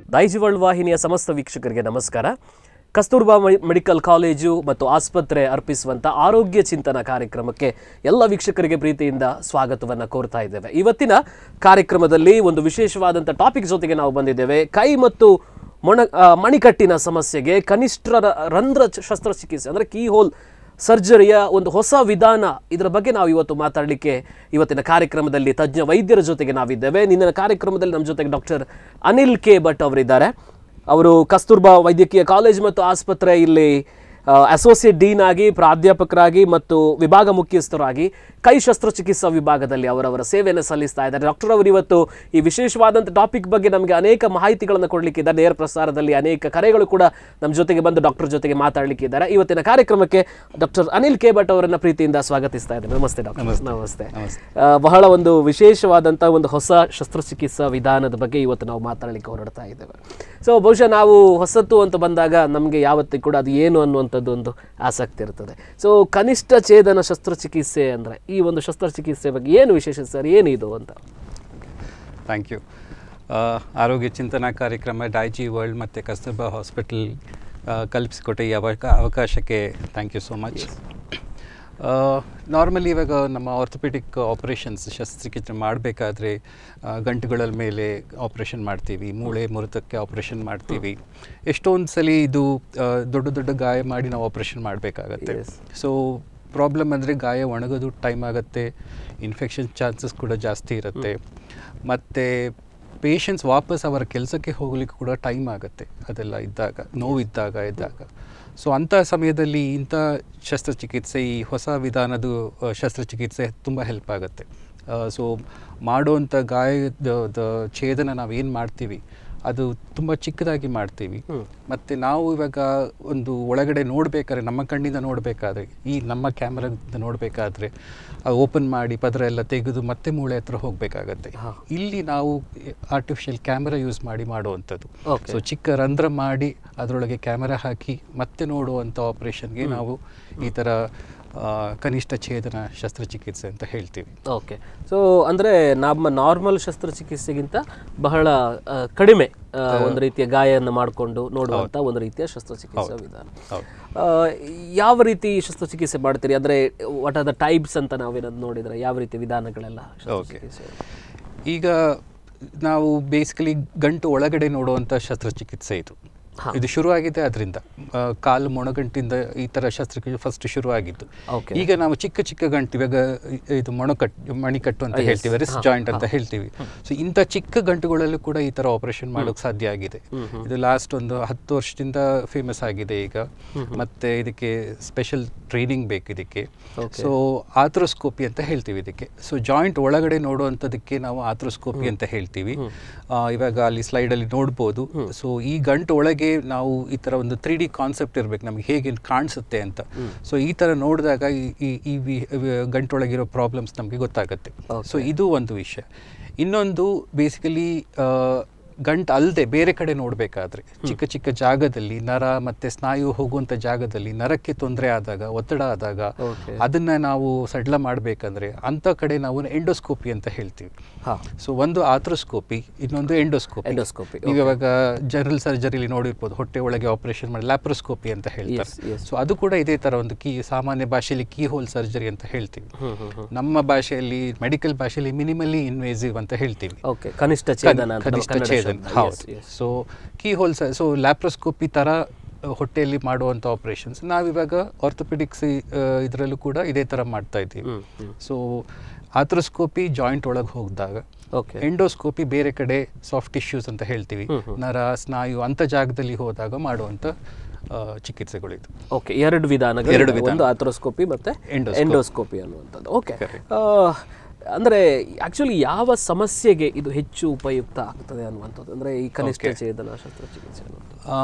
Daiji world ವಾಹಿನಿಯ ಸಮಸ್ತ ವೀಕ್ಷಕರಿಗೆ ನಮಸ್ಕಾರ ಕಸ್ತೂರ್ಬಾ ಮೆ- ಮೆಡಿಕಲ್ ಕಾಲೇಜು ಮತ್ತು ಆಸ್ಪತ್ರೆ ಅರ್ಪಿಸುವಂಥ ಆರೋಗ್ಯ ಚಿಂತನ ಕಾರ್ಯಕ್ರಮಕ್ಕೆ ಎಲ್ಲ ವೀಕ್ಷಕರಿಗೆ ಪ್ರೀತಿಯಿಂದ ಸ್ವಾಗತವನ್ನು ಕೋರ್ತಾ ಇದ್ದೇವೆ ಇವತ್ತಿನ ಕಾರ್ಯಕ್ರಮದಲ್ಲಿ ಒಂದು ವಿಶೇಷವಾದಂಥ ಟಾಪಿಕ್ ಜೊತೆಗೆ ನಾವು ಬಂದಿದ್ದೇವೆ ಕೈ ಮತ್ತು ಮೊಣ ಆ, ಮಣಿಕಟ್ಟಿನ ಸಮಸ್ಯೆಗೆ ಕನಿಷ್ಠ ರ- ರಂಧ್ರ ಚ- ಶಸ್ತ್ರಚಿಕಿತ್ಸೆ ಅಂದರೆ ಕೀ ಹೋಲ್ ಸರ್ಜರಿಯ ಒಂದು ಹೊಸ ವಿಧಾನ ಇದರ ಬಗ್ಗೆ ನಾವು ಇವತ್ತು ಮಾತಾಡಲಿಕ್ಕೆ ಇವತ್ತಿನ ಕಾರ್ಯಕ್ರಮದಲ್ಲಿ ತಜ್ಞ ವೈದ್ಯರ ಜೊತೆಗೆ ನಾವಿದ್ದೇವೆ ನಿನ್ನಿನ ಕಾರ್ಯಕ್ರಮದಲ್ಲಿ ನಮ್ಮ ಜೊತೆಗೆ ಡಾಕ್ಟರ್ ಅನಿಲ್ ಕೆ ಭಟ್ ಅವರಿದ್ದಾರೆ ಅವರು ಕಸ್ತೂರ್ಬಾ ವೈದ್ಯಕೀಯ ಕಾಲೇಜ್ ಮತ್ತು ಆಸ್ಪತ್ರೆ ಇಲ್ಲಿ ಅಸೋಸಿಯೇಟ್ ಡೀನ್ ಆಗಿ ಪ್ರಾಧ್ಯಾಪಕರಾಗಿ ಮತ್ತು ವಿಭಾಗ ಮುಖ್ಯಸ್ಥರಾಗಿ ಕೈ ಶಸ್ತ್ರಚಿಕಿತ್ಸಾ ವಿಭಾಗದಲ್ಲಿ ಅವರವರ ಸೇವೆಯನ್ನು ಸಲ್ಲಿಸ್ತಾ ಇದ್ದಾರೆ ಡಾಕ್ಟರ್ ಅವರು ಇವತ್ತು ಈ ವಿಶೇಷವಾದಂಥ ಟಾಪಿಕ್ ಬಗ್ಗೆ ನಮಗೆ ಅನೇಕ ಮಾಹಿತಿಗಳನ್ನು ಕೊಡಲಿಕ್ಕಿದ್ದಾರೆ ನೇರ ಪ್ರಸಾರದಲ್ಲಿ ಅನೇಕ ಕರೆಗಳು ಕೂಡ ನಮ್ಮ ಜೊತೆಗೆ ಬಂದು ಡಾಕ್ಟರ್ ಜೊತೆಗೆ ಮಾತಾಡಲಿಕ್ಕಿದ್ದಾರೆ ಇವತ್ತಿನ ಕಾರ್ಯಕ್ರಮಕ್ಕೆ ಡಾಕ್ಟರ್ ಅನಿಲ್ ಕೆ ಭಟ್ ಅವರನ್ನ ಪ್ರೀತಿಯಿಂದ ಸ್ವಾಗತಿಸ್ತಾ ಇದ್ದೇನೆ ನಮಸ್ತೆ ಡಾಕ್ಟರ್ ನಮಸ್ತೆ ಆ, ಬಹಳ ಒಂದು ವಿಶೇಷವಾದಂಥ ಒಂದು ಹೊಸ ಶಸ್ತ್ರಚಿಕಿತ್ಸಾ ವಿಧಾನದ ಬಗ್ಗೆ ಇವತ್ತು ನಾವು ಮಾತಾಡಲಿಕ್ಕೆ ಹೊರಡ್ತಾ ಇದ್ದೇವೆ ಸೊ ಬಹುಶಃ ನಾವು ಹೊಸತು ಅಂತ ಬಂದಾಗ ನಮಗೆ ಯಾವತ್ತಿಗೂ ಕೂಡ ಅದು ಏನು ಅನ್ನುವಂಥದ್ದು ಒಂದು ಆಸಕ್ತಿ ಇರ್ತದೆ ಸೊ ಕನಿಷ್ಠ ಛೇದನ ಶಸ್ತ್ರಚಿಕಿತ್ಸೆ ಅಂದರೆ ಈ ಒಂದು ಶಸ್ತ್ರಚಿಕಿತ್ಸೆ ಬಗ್ಗೆ ಏನು ವಿಶೇಷ ಸರ್ ಏನು ಇದು ಅಂತ ಥ್ಯಾಂಕ್ ಯು ಆರೋಗ್ಯ ಚಿಂತನಾ ಕಾರ್ಯಕ್ರಮ ಡೈಜಿ ವರ್ಲ್ಡ್ ಮತ್ತು ಕಸ್ತೂರ್ಬಾ ಹಾಸ್ಪಿಟಲ್ ಕಲ್ಪಿಸಿಕೊಟ್ಟ ಈ ಅವಕ ಅವಕಾಶಕ್ಕೆ thank you so much normally ಇವಾಗ ನಮ್ಮ ಆರ್ಥೋಪೆಡಿಕ್ ಆಪರೇಷನ್ಸ್ ಶಸ್ತ್ರಚಿಕಿತ್ಸೆ ಮಾಡಬೇಕಾದ್ರೆ ಗಂಟುಗಳ ಮೇಲೆ ಆಪ್ರೇಷನ್ ಮಾಡ್ತೀವಿ ಮೂಳೆ ಮುರಿತಕ್ಕೆ ಆಪ್ರೇಷನ್ ಮಾಡ್ತೀವಿ ಎಷ್ಟೊಂದು ಸಲ ಇದು ಆ, ದೊಡ್ಡ ದೊಡ್ಡ ಗಾಯ ಮಾಡಿ ನಾವು ಆಪ್ರೇಷನ್ ಮಾಡಬೇಕಾಗತ್ತೆ Yes. ಸೊ ಪ್ರಾಬ್ಲಮ್ ಅಂದರೆ ಗಾಯ ಒಣಗೋದು ಟೈಮ್ ಆಗುತ್ತೆ ಇನ್ಫೆಕ್ಷನ್ ಚಾನ್ಸಸ್ ಕೂಡ ಜಾಸ್ತಿ ಇರುತ್ತೆ ಮತ್ತು ಪೇಷಂಟ್ಸ್ ವಾಪಸ್ ಅವರ ಕೆಲಸಕ್ಕೆ ಹೋಗ್ಲಿಕ್ಕೆ ಕೂಡ ಟೈಮ್ ಆಗುತ್ತೆ ಅದೆಲ್ಲ ಇದ್ದಾಗ ನೋವಿದ್ದಾಗ ಇದ್ದಾಗ ಸೊ ಅಂಥ ಸಮಯದಲ್ಲಿ ಇಂಥ ಶಸ್ತ್ರಚಿಕಿತ್ಸೆ ಈ ಹೊಸ ವಿಧಾನದ ಆ, ಶಸ್ತ್ರಚಿಕಿತ್ಸೆ ತುಂಬ ಹೆಲ್ಪ್ ಆಗುತ್ತೆ ಸೊ ಮಾಡುವಂಥ ಗಾಯದ ದ ಛೇದನ ನಾವೇನು ಮಾಡ್ತೀವಿ ಅದು ತುಂಬ ಚಿಕ್ಕದಾಗಿ ಮಾಡ್ತೀವಿ ಮತ್ತು ನಾವು ಇವಾಗ ಒಂದು ಒಳಗಡೆ ನೋಡಬೇಕಾದ್ರೆ ನಮ್ಮ ಕಣ್ಣಿಂದ ನೋಡಬೇಕಾದ್ರೆ ಈ ನಮ್ಮ ಕ್ಯಾಮ್ರಾದಿಂದ ನೋಡಬೇಕಾದ್ರೆ ಓಪನ್ ಮಾಡಿ ಪದರ ಎಲ್ಲ ತೆಗೆದು ಮತ್ತೆ ಮೂಳೆ ಹತ್ರ ಹೋಗಬೇಕಾಗತ್ತೆ ಇಲ್ಲಿ ನಾವು ಆರ್ಟಿಫಿಷಿಯಲ್ ಕ್ಯಾಮ್ರಾ ಯೂಸ್ ಮಾಡಿ ಮಾಡುವಂಥದ್ದು Okay. ಸೊ ಚಿಕ್ಕ ರಂಧ್ರ ಮಾಡಿ ಅದರೊಳಗೆ ಕ್ಯಾಮರಾ ಹಾಕಿ ಮತ್ತೆ ನೋಡುವಂಥ ಆಪ್ರೇಷನ್ಗೆ ನಾವು ಈ ಥರ ಆ, ಕನಿಷ್ಠ ಛೇದನ ಶಸ್ತ್ರಚಿಕಿತ್ಸೆ ಅಂತ ಹೇಳ್ತೀವಿ ಓಕೆ ಸೊ ಅಂದರೆ ನಮ್ಮ ನಾರ್ಮಲ್ ಶಸ್ತ್ರಚಿಕಿತ್ಸೆಗಿಂತ ಬಹಳ ಆ, ಕಡಿಮೆ ಆ, ಒಂದು ರೀತಿಯ ಗಾಯವನ್ನು ಮಾಡಿಕೊಂಡು ನೋಡುವಂಥ ಒಂದು ರೀತಿಯ ಶಸ್ತ್ರಚಿಕಿತ್ಸಾ ವಿಧಾನ ಹೌದು. ಆ, ಯಾವ ರೀತಿ ಶಸ್ತ್ರಚಿಕಿತ್ಸೆ ಮಾಡ್ತೀರಿ ಅಂದರೆ ವಾಟ್ ಆರ್ ದ ಟೈಪ್ಸ್ ಅಂತ ನಾವೇನಾದ್ರು ನೋಡಿದರೆ ಯಾವ ರೀತಿ ವಿಧಾನಗಳೆಲ್ಲ ಶಸ್ತ್ರಚಿಕಿತ್ಸೆ ಈಗ ನಾವು ಬೇಸಿಕಲಿ ಗಂಟು ಒಳಗಡೆ ನೋಡುವಂಥ ಶಸ್ತ್ರಚಿಕಿತ್ಸೆ ಇದು ಇದು ಶುರುವಾಗಿದೆ ಅದರಿಂದ ಕಾಲು ಮೊಣಗಂಟಿಂದ ಈ ಥರ ಶಸ್ತ್ರಚಿಕಿತ್ಸೆ ಫಸ್ಟ್ ಶುರುವಾಗಿದ್ದು Okay. ಈಗ ನಾವು ಚಿಕ್ಕ ಚಿಕ್ಕ ಗಂಟು ಇವಾಗ ಇ- ಇದು ಮೊಣಕಟ್ಟು ಮಣಿಕಟ್ಟು ಅಂತ ಹೇಳ್ತೀವಿ ರಿಸ್ಟ್ ಜಾಯಿಂಟ್ ಅಂತ ಹೇಳ್ತೀವಿ ಸೊ ಇಂಥ ಚಿಕ್ಕ ಗಂಟುಗಳಲ್ಲೂ ಕೂಡ ಈ ಥರ ಆಪರೇಷನ್ ಮಾಡೋಕೆ ಸಾಧ್ಯ ಆಗಿದೆ ಇದು ಲಾಸ್ಟ್ ಒಂದು ಹತ್ತು ವರ್ಷದಿಂದ ಫೇಮಸ್ ಆಗಿದೆ ಈಗ ಮತ್ತೆ ಇದಕ್ಕೆ ಸ್ಪೆಷಲ್ ಟ್ರೈನಿಂಗ್ ಬೇಕು ಇದಕ್ಕೆ ಸೊ ಆಥ್ರೋಸ್ಕೋಪಿ ಅಂತ ಹೇಳ್ತೀವಿ ಇದಕ್ಕೆ ಸೊ ಜಾಯಿಂಟ್ ಒಳಗಡೆ ನೋಡುವಂಥದ್ದಕ್ಕೆ ನಾವು ಆಥ್ರೋಸ್ಕೋಪಿ ಅಂತ ಹೇಳ್ತೀವಿ ಆ, ಇವಾಗ ಅಲ್ಲಿ ಸ್ಲೈಡಲ್ಲಿ ನೋಡ್ಬೋದು ಸೊ ಈ ಗಂಟು ಒಳಗೆ ನಾವು ಈ ಥರ ಒಂದು ತ್ರೀ ಡಿ ಕಾನ್ಸೆಪ್ಟ್ ಇರಬೇಕು ನಮಗೆ ಹೇಗೆ ಕಾಣಿಸುತ್ತೆ ಅಂತ ಸೊ ಈ ಥರ ನೋಡಿದಾಗ ಈ- ಈ ಈ ವಿ- ವಿ- ಗಂಟೊಳಗಿರೋ ಪ್ರಾಬ್ಲಮ್ಸ್ ನಮಗೆ ಗೊತ್ತಾಗುತ್ತೆ ಸೊ ಇದು ಒಂದು ವಿಷಯ ಇನ್ನೊಂದು ಬೇಸಿಕಲಿ ಗಂಟು ಅಲ್ಲದೆ ಬೇರೆ ಕಡೆ ನೋಡಬೇಕಾದ್ರೆ ಚಿಕ್ಕ ಚಿಕ್ಕ ಜಾಗದಲ್ಲಿ ನರ ಮತ್ತೆ ಸ್ನಾಯು ಹೋಗುವಂಥ ಜಾಗದಲ್ಲಿ ನರಕ್ಕೆ ತೊಂದರೆ ಆದಾಗ ಒತ್ತಡ ಆದಾಗ Okay. ಅದನ್ನ ನಾವು ಸಡ್ಲ ಮಾಡಬೇಕಂದ್ರೆ ಅಂಥ ಕಡೆ ನಾವು ಎಂಡೋಸ್ಕೋಪಿ ಅಂತ ಹೇಳ್ತೀವಿ ಹಾಂ ಸೊ ಒಂದು ಆಥ್ರೋಸ್ಕೋಪಿ ಇನ್ನೊಂದು ಎಂಡೋಸ್ಕೋಪಿ Endoscopy, ನೀವು ಇವಾಗ ಜನರಲ್ ಸರ್ಜರಿಲಿ ನೋಡಿರ್ಬೋದು ಹೊಟ್ಟೆ ಒಳಗೆ ಆಪರೇಷನ್ ಮಾಡಿ ಲ್ಯಾಪ್ರೋಸ್ಕೋಪಿ ಅಂತ ಹೇಳ್ತಾರೆ Yes, yes. ಸೊ ಅದು ಕೂಡ ಇದೇ ತರ ಒಂದು ಕೀ ಸಾಮಾನ್ಯ ಭಾಷೆಯಲ್ಲಿ ಕೀ ಹೋಲ್ ಸರ್ಜರಿ ಅಂತ ಹೇಳ್ತೀವಿ ನಮ್ಮ ಭಾಷೆಯಲ್ಲಿ ಮೆಡಿಕಲ್ ಭಾಷೆಯಲ್ಲಿ ಮಿನಿಮಲಿ ಇನ್ವೇಸಿವ್ ಅಂತ ಹೇಳ್ತೀವಿ ಓಕೆ ಕನಿಷ್ಠ ಛೇದನ ಅಂತ ಕನಿಷ್ಠ ಕನ್ನಡ ಛೇದನ ಶಬ್ದ. ಹೌದು Yes, yes. So key hole so laparoscopy ತರ ಅಹ್, ಹೊಟ್ಟೆಯಲ್ಲಿ ಮಾಡುವಂಥ ಆಪರೇಷನ್ಸ್ ನಾವಿವಾಗ ಆರ್ಥೋಪೆಡಿಕ್ಸ್ ಇದರಲ್ಲೂ ಕೂಡ ಇದೇ ಥರ ಮಾಡ್ತಾ ಇದ್ದೀವಿ ಸೊ ಆಥ್ರೋಸ್ಕೋಪಿ ಜಾಯಿಂಟ್ ಒಳಗೆ ಹೋಗಿದಾಗ ಓಕೆ ಎಂಡೋಸ್ಕೋಪಿ ಬೇರೆ ಕಡೆ ಸಾಫ್ಟ್ ಟಿಶ್ಯೂಸ್ ಅಂತ ಹೇಳ್ತೀವಿ ನರ ಸ್ನಾಯು ಅಂಥ ಜಾಗದಲ್ಲಿ ಹೋದಾಗ ಮಾಡುವಂಥ ಆ, ಚಿಕಿತ್ಸೆಗಳು ಇದು ಓಕೆ ಎರಡು ವಿಧಾನಗಳು ಎರಡು ಇವೆ. ವಿಧಾನ. ಒಂದು ಆಥ್ರೋಸ್ಕೋಪಿ ಮತ್ತೆ Endoscopy. ಎಂಡೋಸ್ಕೋಪಿ ಅನ್ನುವಂಥದ್ದು ಓಕೆ ಅಂದರೆ ಆ್ಯಕ್ಚುಲಿ ಯಾವ ಸಮಸ್ಯೆಗೆ ಇದು ಹೆಚ್ಚು ಉಪಯುಕ್ತ ಆಗ್ತದೆ ಅನ್ನುವಂಥದ್ದು ಅಂದರೆ ಈ ಕನಿಷ್ಠ Okay. ಛೇದನ ಶಸ್ತ್ರಚಿಕಿತ್ಸೆ ಅನ್ನುವಂಥದ್ದು ಆ,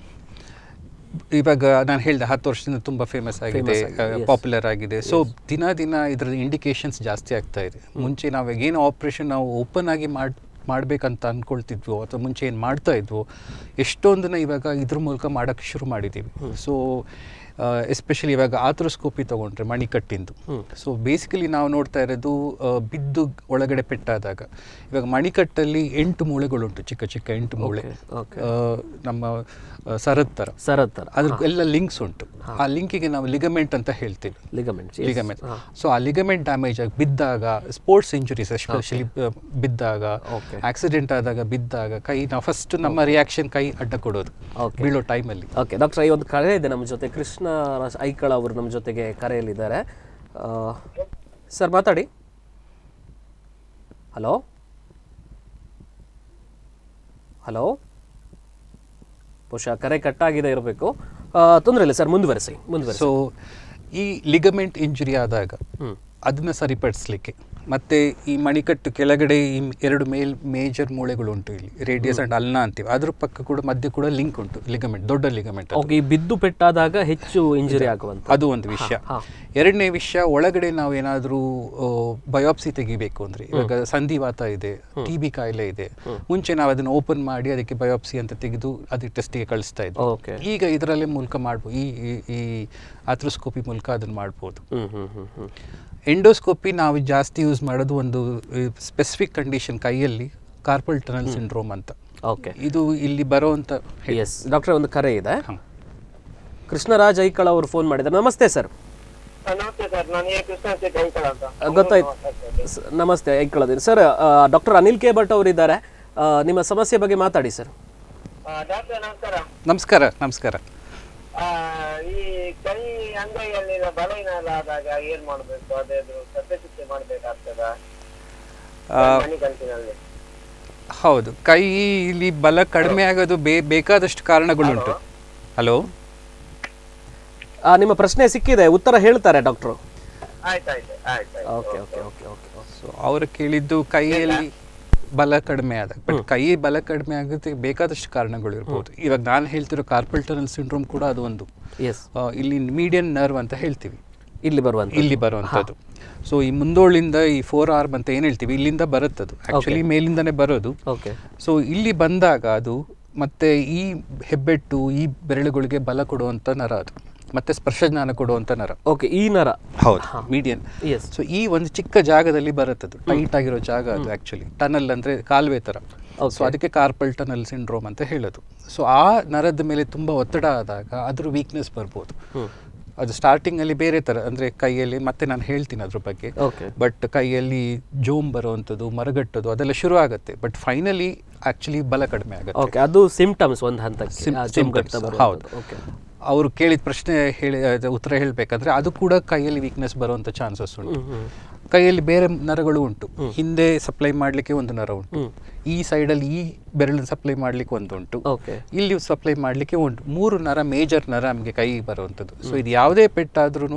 ಇವಾಗ ನಾನು ಹೇಳಿದೆ ಹತ್ತು ವರ್ಷದಿಂದ ತುಂಬ ಫೇಮಸ್ ಆಗಿದೆ Famous ಆಗಿದೆ, yes. ಪಾಪ್ಯುಲರ್ ಆಗಿದೆ ಸೊ ದಿನ ದಿನ ಇದರ ಇಂಡಿಕೇಶನ್ಸ್ ಜಾಸ್ತಿ ಆಗ್ತಾ ಇದೆ ಮುಂಚೆ ನಾವು ಏನು ಆಪ್ರೇಷನ್ ನಾವು ಓಪನ್ ಆಗಿ ಮಾಡಿ ಮಾಡ್ಬೇಕಂತ ಅಂದ್ಕೊಳ್ತಿದ್ವೋ ಅಥವಾ ಮುಂಚೆ ಏನು ಮಾಡ್ತಾ ಇದ್ವೋ ಎಷ್ಟೊಂದನ್ನ ಇವಾಗ ಇದ್ರ ಮೂಲಕ ಮಾಡೋಕ್ಕೆ ಶುರು ಮಾಡಿದ್ದೀವಿ ಸೊ ಎಸ್ಪೆಷಲಿ ಇವಾಗ ಆಥ್ರೋಸ್ಕೋಪಿ ತಗೊಂಡ್ರೆ ಮಣಿಕಟ್ಟಿಂದು ಸೊ ಬೇಸಿಕಲಿ ನಾವು ನೋಡ್ತಾ ಇರೋದು ಆ, ಬಿದ್ದು ಒಳಗಡೆ ಪೆಟ್ಟಾದಾಗ ಇವಾಗ ಮಣಿಕಟ್ಟಲ್ಲಿ ಎಂಟು ಮೂಳೆಗಳುಂಟು ಚಿಕ್ಕ ಚಿಕ್ಕ ಎಂಟು ಮೂಳೆ okay. ಆ, ನಮ್ಮ ಆ, ಸರದ್ ಥರ ಸರತ್ತರ ಅದ್ರ ಎಲ್ಲ ಲಿಂಕ್ಸ್ ಉಂಟು ಆ ಲಿಂಕಿಗೆ ನಾವು ಲಿಗಮೆಂಟ್ ಅಂತ ಹೇಳ್ತೀವಿ ಲಿಗಮೆಂಟ್ ಲಿಗಮೆಂಟ್ ಸೊ ಆ ಲಿಗಮೆಂಟ್ ಡ್ಯಾಮೇಜ್ ಆಗಿ ಬಿದ್ದಾಗ ಸ್ಪೋರ್ಟ್ಸ್ ಇಂಜುರೀಸ್ ಎಸ್ಪೆಷಲಿ ಬಿದ್ದಾಗ Okay. ಆಕ್ಸಿಡೆಂಟ್ ಆದಾಗ ಬಿದ್ದಾಗ ಕೈ ನಾವು ಫಸ್ಟ್ ನಮ್ಮ ರಿಯಾಕ್ಷನ್ ಕೈ ಅಡ್ಡ ಕೊಡೋದು Okay. ಬೀಳೋ ಟೈಮಲ್ಲಿ ಓಕೆ ಡಾಕ್ಟರ್ ಈ ಒಂದು ಕರೆ ಇದೆ ನಮ್ಮ ಜೊತೆ ಕೃಷ್ಣ ರಾಜ್ ಐಕಳ ಅವರು ನಮ್ಮ ಜೊತೆಗೆ ಕರೆಯಲ್ಲಿದ್ದಾರೆ ಸರ್ ಮಾತಾಡಿ ಹಲೋ ಹಲೋ ಬಹುಶಃ ಕರೆ ಕಟ್ಟಾಗಿದೆ ಇರಬೇಕು ತೊಂದರೆ ಇಲ್ಲ ಸರ್ ಮುಂದುವರಿಸಿ ಮುಂದುವರಿಸಿ ಸೊ ಈ ಲಿಗಮೆಂಟ್ ಇಂಜುರಿ ಆದಾಗ ಹ್ಮ್. ಅದನ್ನ ಸರಿಪಡಿಸ್ಲಿಕ್ಕೆ ಮತ್ತೆ ಈ ಮಣಿಕಟ್ಟು ಕೆಳಗಡೆ ಈ ಎರಡು ಮೇಲ್ ಮೇಜರ್ ಮೂಳೆಗಳು ಉಂಟು ಇಲ್ಲಿ ರೇಡಿಯಸ್ ಅಂಡ್ ಅಲ್ನಾ ಅಂತೀವಿ ಅದ್ರ ಪಕ್ಕ ಕೂಡ ಮಧ್ಯೆ ಕೂಡ ಲಿಂಕ್ ಉಂಟು ಲಿಗಮೆಂಟ್ ದೊಡ್ಡ ಲಿಗಮೆಂಟ್ ಓಕೆ ಈ ಬಿದ್ದು ಪೆಟ್ಟಾದಾಗ ಹೆಚ್ಚು ಇಂಜುರಿ ಆಗುವಂತ ಅದು ಒಂದು ವಿಷಯ ಹಾ. ಎರಡನೇ ವಿಷಯ ಒಳಗಡೆ ನಾವು ಏನಾದರೂ ಬಯೋಪ್ಸಿ ತೆಗಿಬೇಕು ಅಂದ್ರೆ ಇವಾಗ ಸಂಧಿವಾತ ಇದೆ ಟಿ ಬಿ ಕಾಯಿಲೆ ಇದೆ ಮುಂಚೆ ನಾವು ಅದನ್ನ ಓಪನ್ ಮಾಡಿ ಅದಕ್ಕೆ ಬಯೋಪ್ಸಿ ಅಂತ ತೆಗೆದು ಅದಕ್ಕೆ ಟೆಸ್ಟಿಗೆ ಕಳಿಸ್ತಾ ಇದ್ವಿ ಓಕೆ ಈಗ ಇದರಲ್ಲೇ ಮೂಲಕ ಮಾಡ್ಬೋದು ಈ ಈ- ಈ ಆಥ್ರೋಸ್ಕೋಪಿ ಮೂಲಕ ಅದನ್ನ ಮಾಡ್ಬೋದು ಹ್ಮ್ ಹ್ಮ್ ಹ್ಮ್ ಹ್ಮ್ ಎಂಡೋಸ್ಕೋಪಿ ನಾವು ಜಾಸ್ತಿ ಯೂಸ್ ಮಾಡೋದು ಒಂದು ಸ್ಪೆಸಿಫಿಕ್ ಕಂಡೀಷನ್ ಕೈಯಲ್ಲಿ ಕಾರ್ಪಲ್ ಟನಲ್ ಸಿಂಡ್ರೋಮ್ ಅಂತ ಓಕೆ ಇದು ಇಲ್ಲಿ ಬರೋವಂಥ ಎಸ್ ಡಾಕ್ಟರ್ ಒಂದು ಕರೆ ಇದೆ ಹ. ಕೃಷ್ಣರಾಜ್ ಐಕಳ ಅವರು ಫೋನ್ ಮಾಡಿದ್ದಾರೆ ನಮಸ್ತೆ ಸರ್ ಆ, ನಮಸ್ತೆ ಸರ್ ನಾನು ಎ ಕೃಷ್ಣ ಶೆಟ್ಟಿ ಐಕಳ ಅಂತ ಗೊತ್ತಾಯ್ತು ಸ- ನಮಸ್ತೆ ಐಕಳದಿನಿ sir doctor Anil K Bhat ಅವರಿದ್ದಾರೆ ಆ, ನಿಮ್ಮ ಸಮಸ್ಯೆ ಬಗ್ಗೆ ಮಾತಾಡಿ ಸರ್ ಆ, ಡಾಕ್ಟರ್ ನಮಸ್ಕಾರ ನಮಸ್ಕಾರ ನಮಸ್ಕಾರ ಆ, ಈ ಕೈ ಅಂಗೈಯಲ್ಲಿರೋ ಬಲಹೀನಲ ಆದಾಗ ಏನ್ ಮಾಡ್ಬೇಕು ಅದೇದು ಶಸ್ತ್ರಚಿಕಿತ್ಸೆ ಮಾಡ್ಬೇಕಾಗ್ತದ ಮಣಿಗಂಟಿನಲ್ಲಿ ಹೌದು ಕೈ ಇಲ್ಲಿ ಬಲ ಕಡಿಮೆ ಆಗೋದು ಬೇ ಬೇಕಾದಷ್ಟು ಕಾರಣಗಳುಂಟು ಹಲೋ ಆ, ನಿಮ್ಮ ಪ್ರಶ್ನೆ ಸಿಕ್ಕಿದೆ ಉತ್ತರ ಹೇಳ್ತಾರೆ ಡಾಕ್ಟ್ರು ಆಯ್ತಾಯ್ತು ಆಯ್ತಾಯ್ತು okay okay okay okay so ಅವರು ಕೇಳಿದ್ದು ಕೈಯಲ್ಲಿ ಬಲ ಕಡಿಮೆ ಆದಾಗ ಬಟ್ ಕೈ ಬಲ ಕಡಿಮೆ ಆಗೋದಕ್ಕೆ ಬೇಕಾದಷ್ಟು ಕಾರಣಗಳು ಇರ್ಬೋದು ಇವಾಗ ನಾನು ಹೇಳ್ತಿರೋ ಕಾರ್ಪಲ್ ಟನಲ್ ಸಿಂಡ್ರೋಮ್ ಕೂಡ ಅದು ಒಂದು ಎಸ್ ಆ, ಇಲ್ಲಿ ಮೀಡಿಯನ್ ನರ್ವ್ ಅಂತ ಹೇಳ್ತೀವಿ ಇಲ್ಲಿ ಬರುವಂತ ಇಲ್ಲಿ ಬರುವಂಥದ್ದು ಸೊ ಈ ಮುಂದೋಳಿಂದ ಈ ಫೋರ್ ಆರ್ಮ್ ಅಂತ ಏನು ಹೇಳ್ತೀವಿ ಇಲ್ಲಿಂದ ಬರುತ್ತದು ಆಕ್ಚುಲಿ ಮೇಲಿಂದನೇ ಬರೋದು ಓಕೆ ಸೊ ಇಲ್ಲಿ ಬಂದಾಗ ಅದು ಮತ್ತೆ ಈ ಹೆಬ್ಬೆಟ್ಟು ಈ ಬೆರಳುಗಳಿಗೆ ಬಲ ಕೊಡುವಂಥ ನರ ಅದು ಮತ್ತೆ ಸ್ಪರ್ಶಜ್ಞಾನ ಕೊಡುವಂಥ ನರ ಓಕೆ ಈ ನರ ಹೌದು ಮೀಡಿಯನ್ ಎಸ್ ಸೊ ಈ ಒಂದು ಚಿಕ್ಕ ಜಾಗದಲ್ಲಿ ಬರುತ್ತದು ಟೈಟ್ ಆಗಿರೋ ಜಾಗ ಅದು ಆಕ್ಚುಲಿ ಟನಲ್ ಅಂದ್ರೆ ಕಾಲುವೆ ತರ ಸೊ ಅದಕ್ಕೆ ಕಾರ್ಪಲ್ ಟನಲ್ ಸಿಂಡ್ರೋಮ್ ಅಂತ ಹೇಳೋದು ಸೊ ಆ ನರದ ಮೇಲೆ ತುಂಬಾ ಒತ್ತಡ ಆದಾಗ ಅದ್ರ ವೀಕ್ನೆಸ್ ಬರ್ಬೋದು ಅದು ಸ್ಟಾರ್ಟಿಂಗ್ ಅಲ್ಲಿ ಬೇರೆ ತರ ಅಂದ್ರೆ ಕೈಯಲ್ಲಿ ಮತ್ತೆ ನಾನು ಹೇಳ್ತೀನಿ ಅದ್ರ ಬಗ್ಗೆ ಓಕೆ ಬಟ್ ಕೈಯಲ್ಲಿ ಜೋಮ್ ಬರುವಂಥದ್ದು ಮರಗಟ್ಟೋದು ಅದೆಲ್ಲ ಶುರು ಆಗುತ್ತೆ ಬಟ್ ಫೈನಲಿ ಆಕ್ಚುಲಿ ಬಲ ಕಡಿಮೆ ಆಗುತ್ತೆ ಓಕೆ ಅದು ಸಿಂಪ್ಟಮ್ಸ್ ಒಂದು ಹಂತಕ್ಕೆ Sym- ಆ, symptoms, ಜುಮ್ಗಡ್ತ ಬರುವಂಥದ್ದು. ಹೌದು. ಓಕೆ ಅವರು ಕೇಳಿದ ಪ್ರಶ್ನೆ ಹೇಳಿ ಅದು ಉತ್ತರ ಹೇಳಬೇಕಂದ್ರೆ ಅದು ಕೂಡ ಕೈಯಲ್ಲಿ ವೀಕ್ನೆಸ್ ಬರುವಂಥ ಚಾನ್ಸಸ್ ಉಂಟು ಕೈಯಲ್ಲಿ ಬೇರೆ ನರಗಳು ಉಂಟು ಹಿಂದೆ ಸಪ್ಲೈ ಮಾಡಲಿಕ್ಕೆ ಒಂದು ನರ ಉಂಟು ಈ ಸೈಡಲ್ಲಿ ಈ ಬೆರಳನ್ನು ಸಪ್ಲೈ ಮಾಡಲಿಕ್ಕೆ ಒಂದು ಉಂಟು ಓಕೆ ಇಲ್ಲಿ ಸಪ್ಲೈ ಮಾಡಲಿಕ್ಕೆ ಉಂಟು ಮೂರು ನರ ಮೇಜರ್ ನರ ನಮಗೆ ಕೈ ಬರುವಂಥದ್ದು ಸೊ ಇದು ಯಾವುದೇ ಪೆಟ್ಟಾದ್ರೂ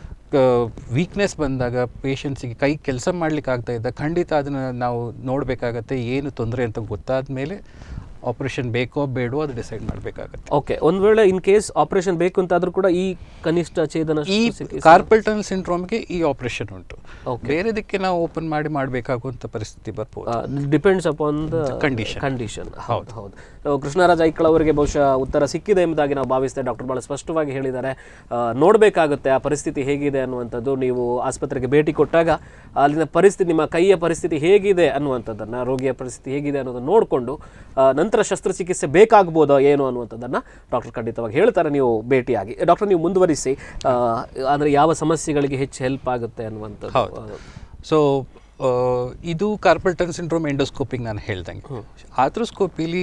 ವೀಕ್ನೆಸ್ ಬಂದಾಗ ಪೇಷಂಟ್ಸಿಗೆ ಕೈ ಕೆಲಸ ಮಾಡ್ಲಿಕ್ಕೆ ಆಗ್ತಾ ಇದ್ದ ಖಂಡಿತ ಅದನ್ನು ನಾವು ನೋಡಬೇಕಾಗತ್ತೆ ಏನು ತೊಂದರೆ ಅಂತ ಗೊತ್ತಾದ ಮೇಲೆ ಆಪರೇಷನ್ ಬೇಕೋ ಬೇಡೋ ಅದು ಡಿಸೈಡ್ ಮಾಡಬೇಕಾಗತ್ತೆ ಓಕೆ ಒಂದ್ ವೇಳೆ ಇನ್ ಕೇಸ್ ಆಪರೇಷನ್ ಬೇಕು ಅಂತಾದ್ರೂ ಕೂಡ ಈ ಕನಿಷ್ಠ ಛೇದನ ಈ ಶಸ್ತ್ರಚಿಕಿತ್ಸೆ- ಕಾರ್ಪಲ್ ಟನಲ್ ಸಿಂಡ್ರೋಮ್ಗೆ ಈ ಆಪರೇಷನ್ ಉಂಟು Okay. ಬೇರೆದಕ್ಕೆ ನಾವು ಓಪನ್ ಮಾಡಿ ಮಾಡಬೇಕಾಗುವಂಥ ಪರಿಸ್ಥಿತಿ ಬರ್ಬೋದು depends upon the Condition. Condition ಹೌದು ಹೌದು So, ಕೃಷ್ಣರಾಜ ಐಕಳ ಅವರಿಗೆ ಬಹುಶಃ ಉತ್ತರ ಸಿಕ್ಕಿದೆ ಎಂಬುದಾಗಿ ನಾವು ಭಾವಿಸ್ತೇವೆ ಡಾಕ್ಟರ್ ಬಹಳ ಸ್ಪಷ್ಟವಾಗಿ ಹೇಳಿದ್ದಾರೆ ಆ, ನೋಡ್ಬೇಕಾಗುತ್ತೆ ಆ ಪರಿಸ್ಥಿತಿ ಹೇಗಿದೆ ಅನ್ನುವಂಥದ್ದು ನೀವು ಆಸ್ಪತ್ರೆಗೆ ಭೇಟಿ ಕೊಟ್ಟಾಗ ಅಲ್ಲಿನ ಪರಿಸ್ಥಿತಿ ನಿಮ್ಮ ಕೈಯ ಪರಿಸ್ಥಿತಿ ಹೇಗಿದೆ ಅನ್ನುವಂಥದ್ದನ್ನ ರೋಗಿಯ ಪರಿಸ್ಥಿತಿ ಹೇಗಿದೆ ಅನ್ನೋದನ್ನ ನೋಡಿಕೊಂಡು ನಂತರ ಶಸ್ತ್ರಚಿಕಿತ್ಸೆ ಬೇಕಾಗ್ಬೋದೋ ಏನು ಅನ್ನುವಂಥದ್ದನ್ನ ಡಾಕ್ಟರ್ ಖಂಡಿತವಾಗಿ ಹೇಳ್ತಾರೆ ನೀವು ಭೇಟಿಯಾಗಿ ಡಾಕ್ಟರ್ ನೀವು ಮುಂದುವರಿಸಿ ಆ, ಅಂದ್ರೆ ಯಾವ ಸಮಸ್ಯೆಗಳಿಗೆ ಹೆಚ್ಚು ಹೆಲ್ಪ್ ಆಗುತ್ತೆ ಅನ್ನುವಂಥದ್ದು ಹೌದು ಸೊ ಇದು ಕಾರ್ಪಲ್ಟನ್ ಸಿಂಡ್ರೋಮ್ ಎಂಡೋಸ್ಕೋಪಿಂಗ್ ನಾನು ಹೇಳ್ದಂಗೆ ಆಥ್ರೋಸ್ಕೋಪಿಲಿ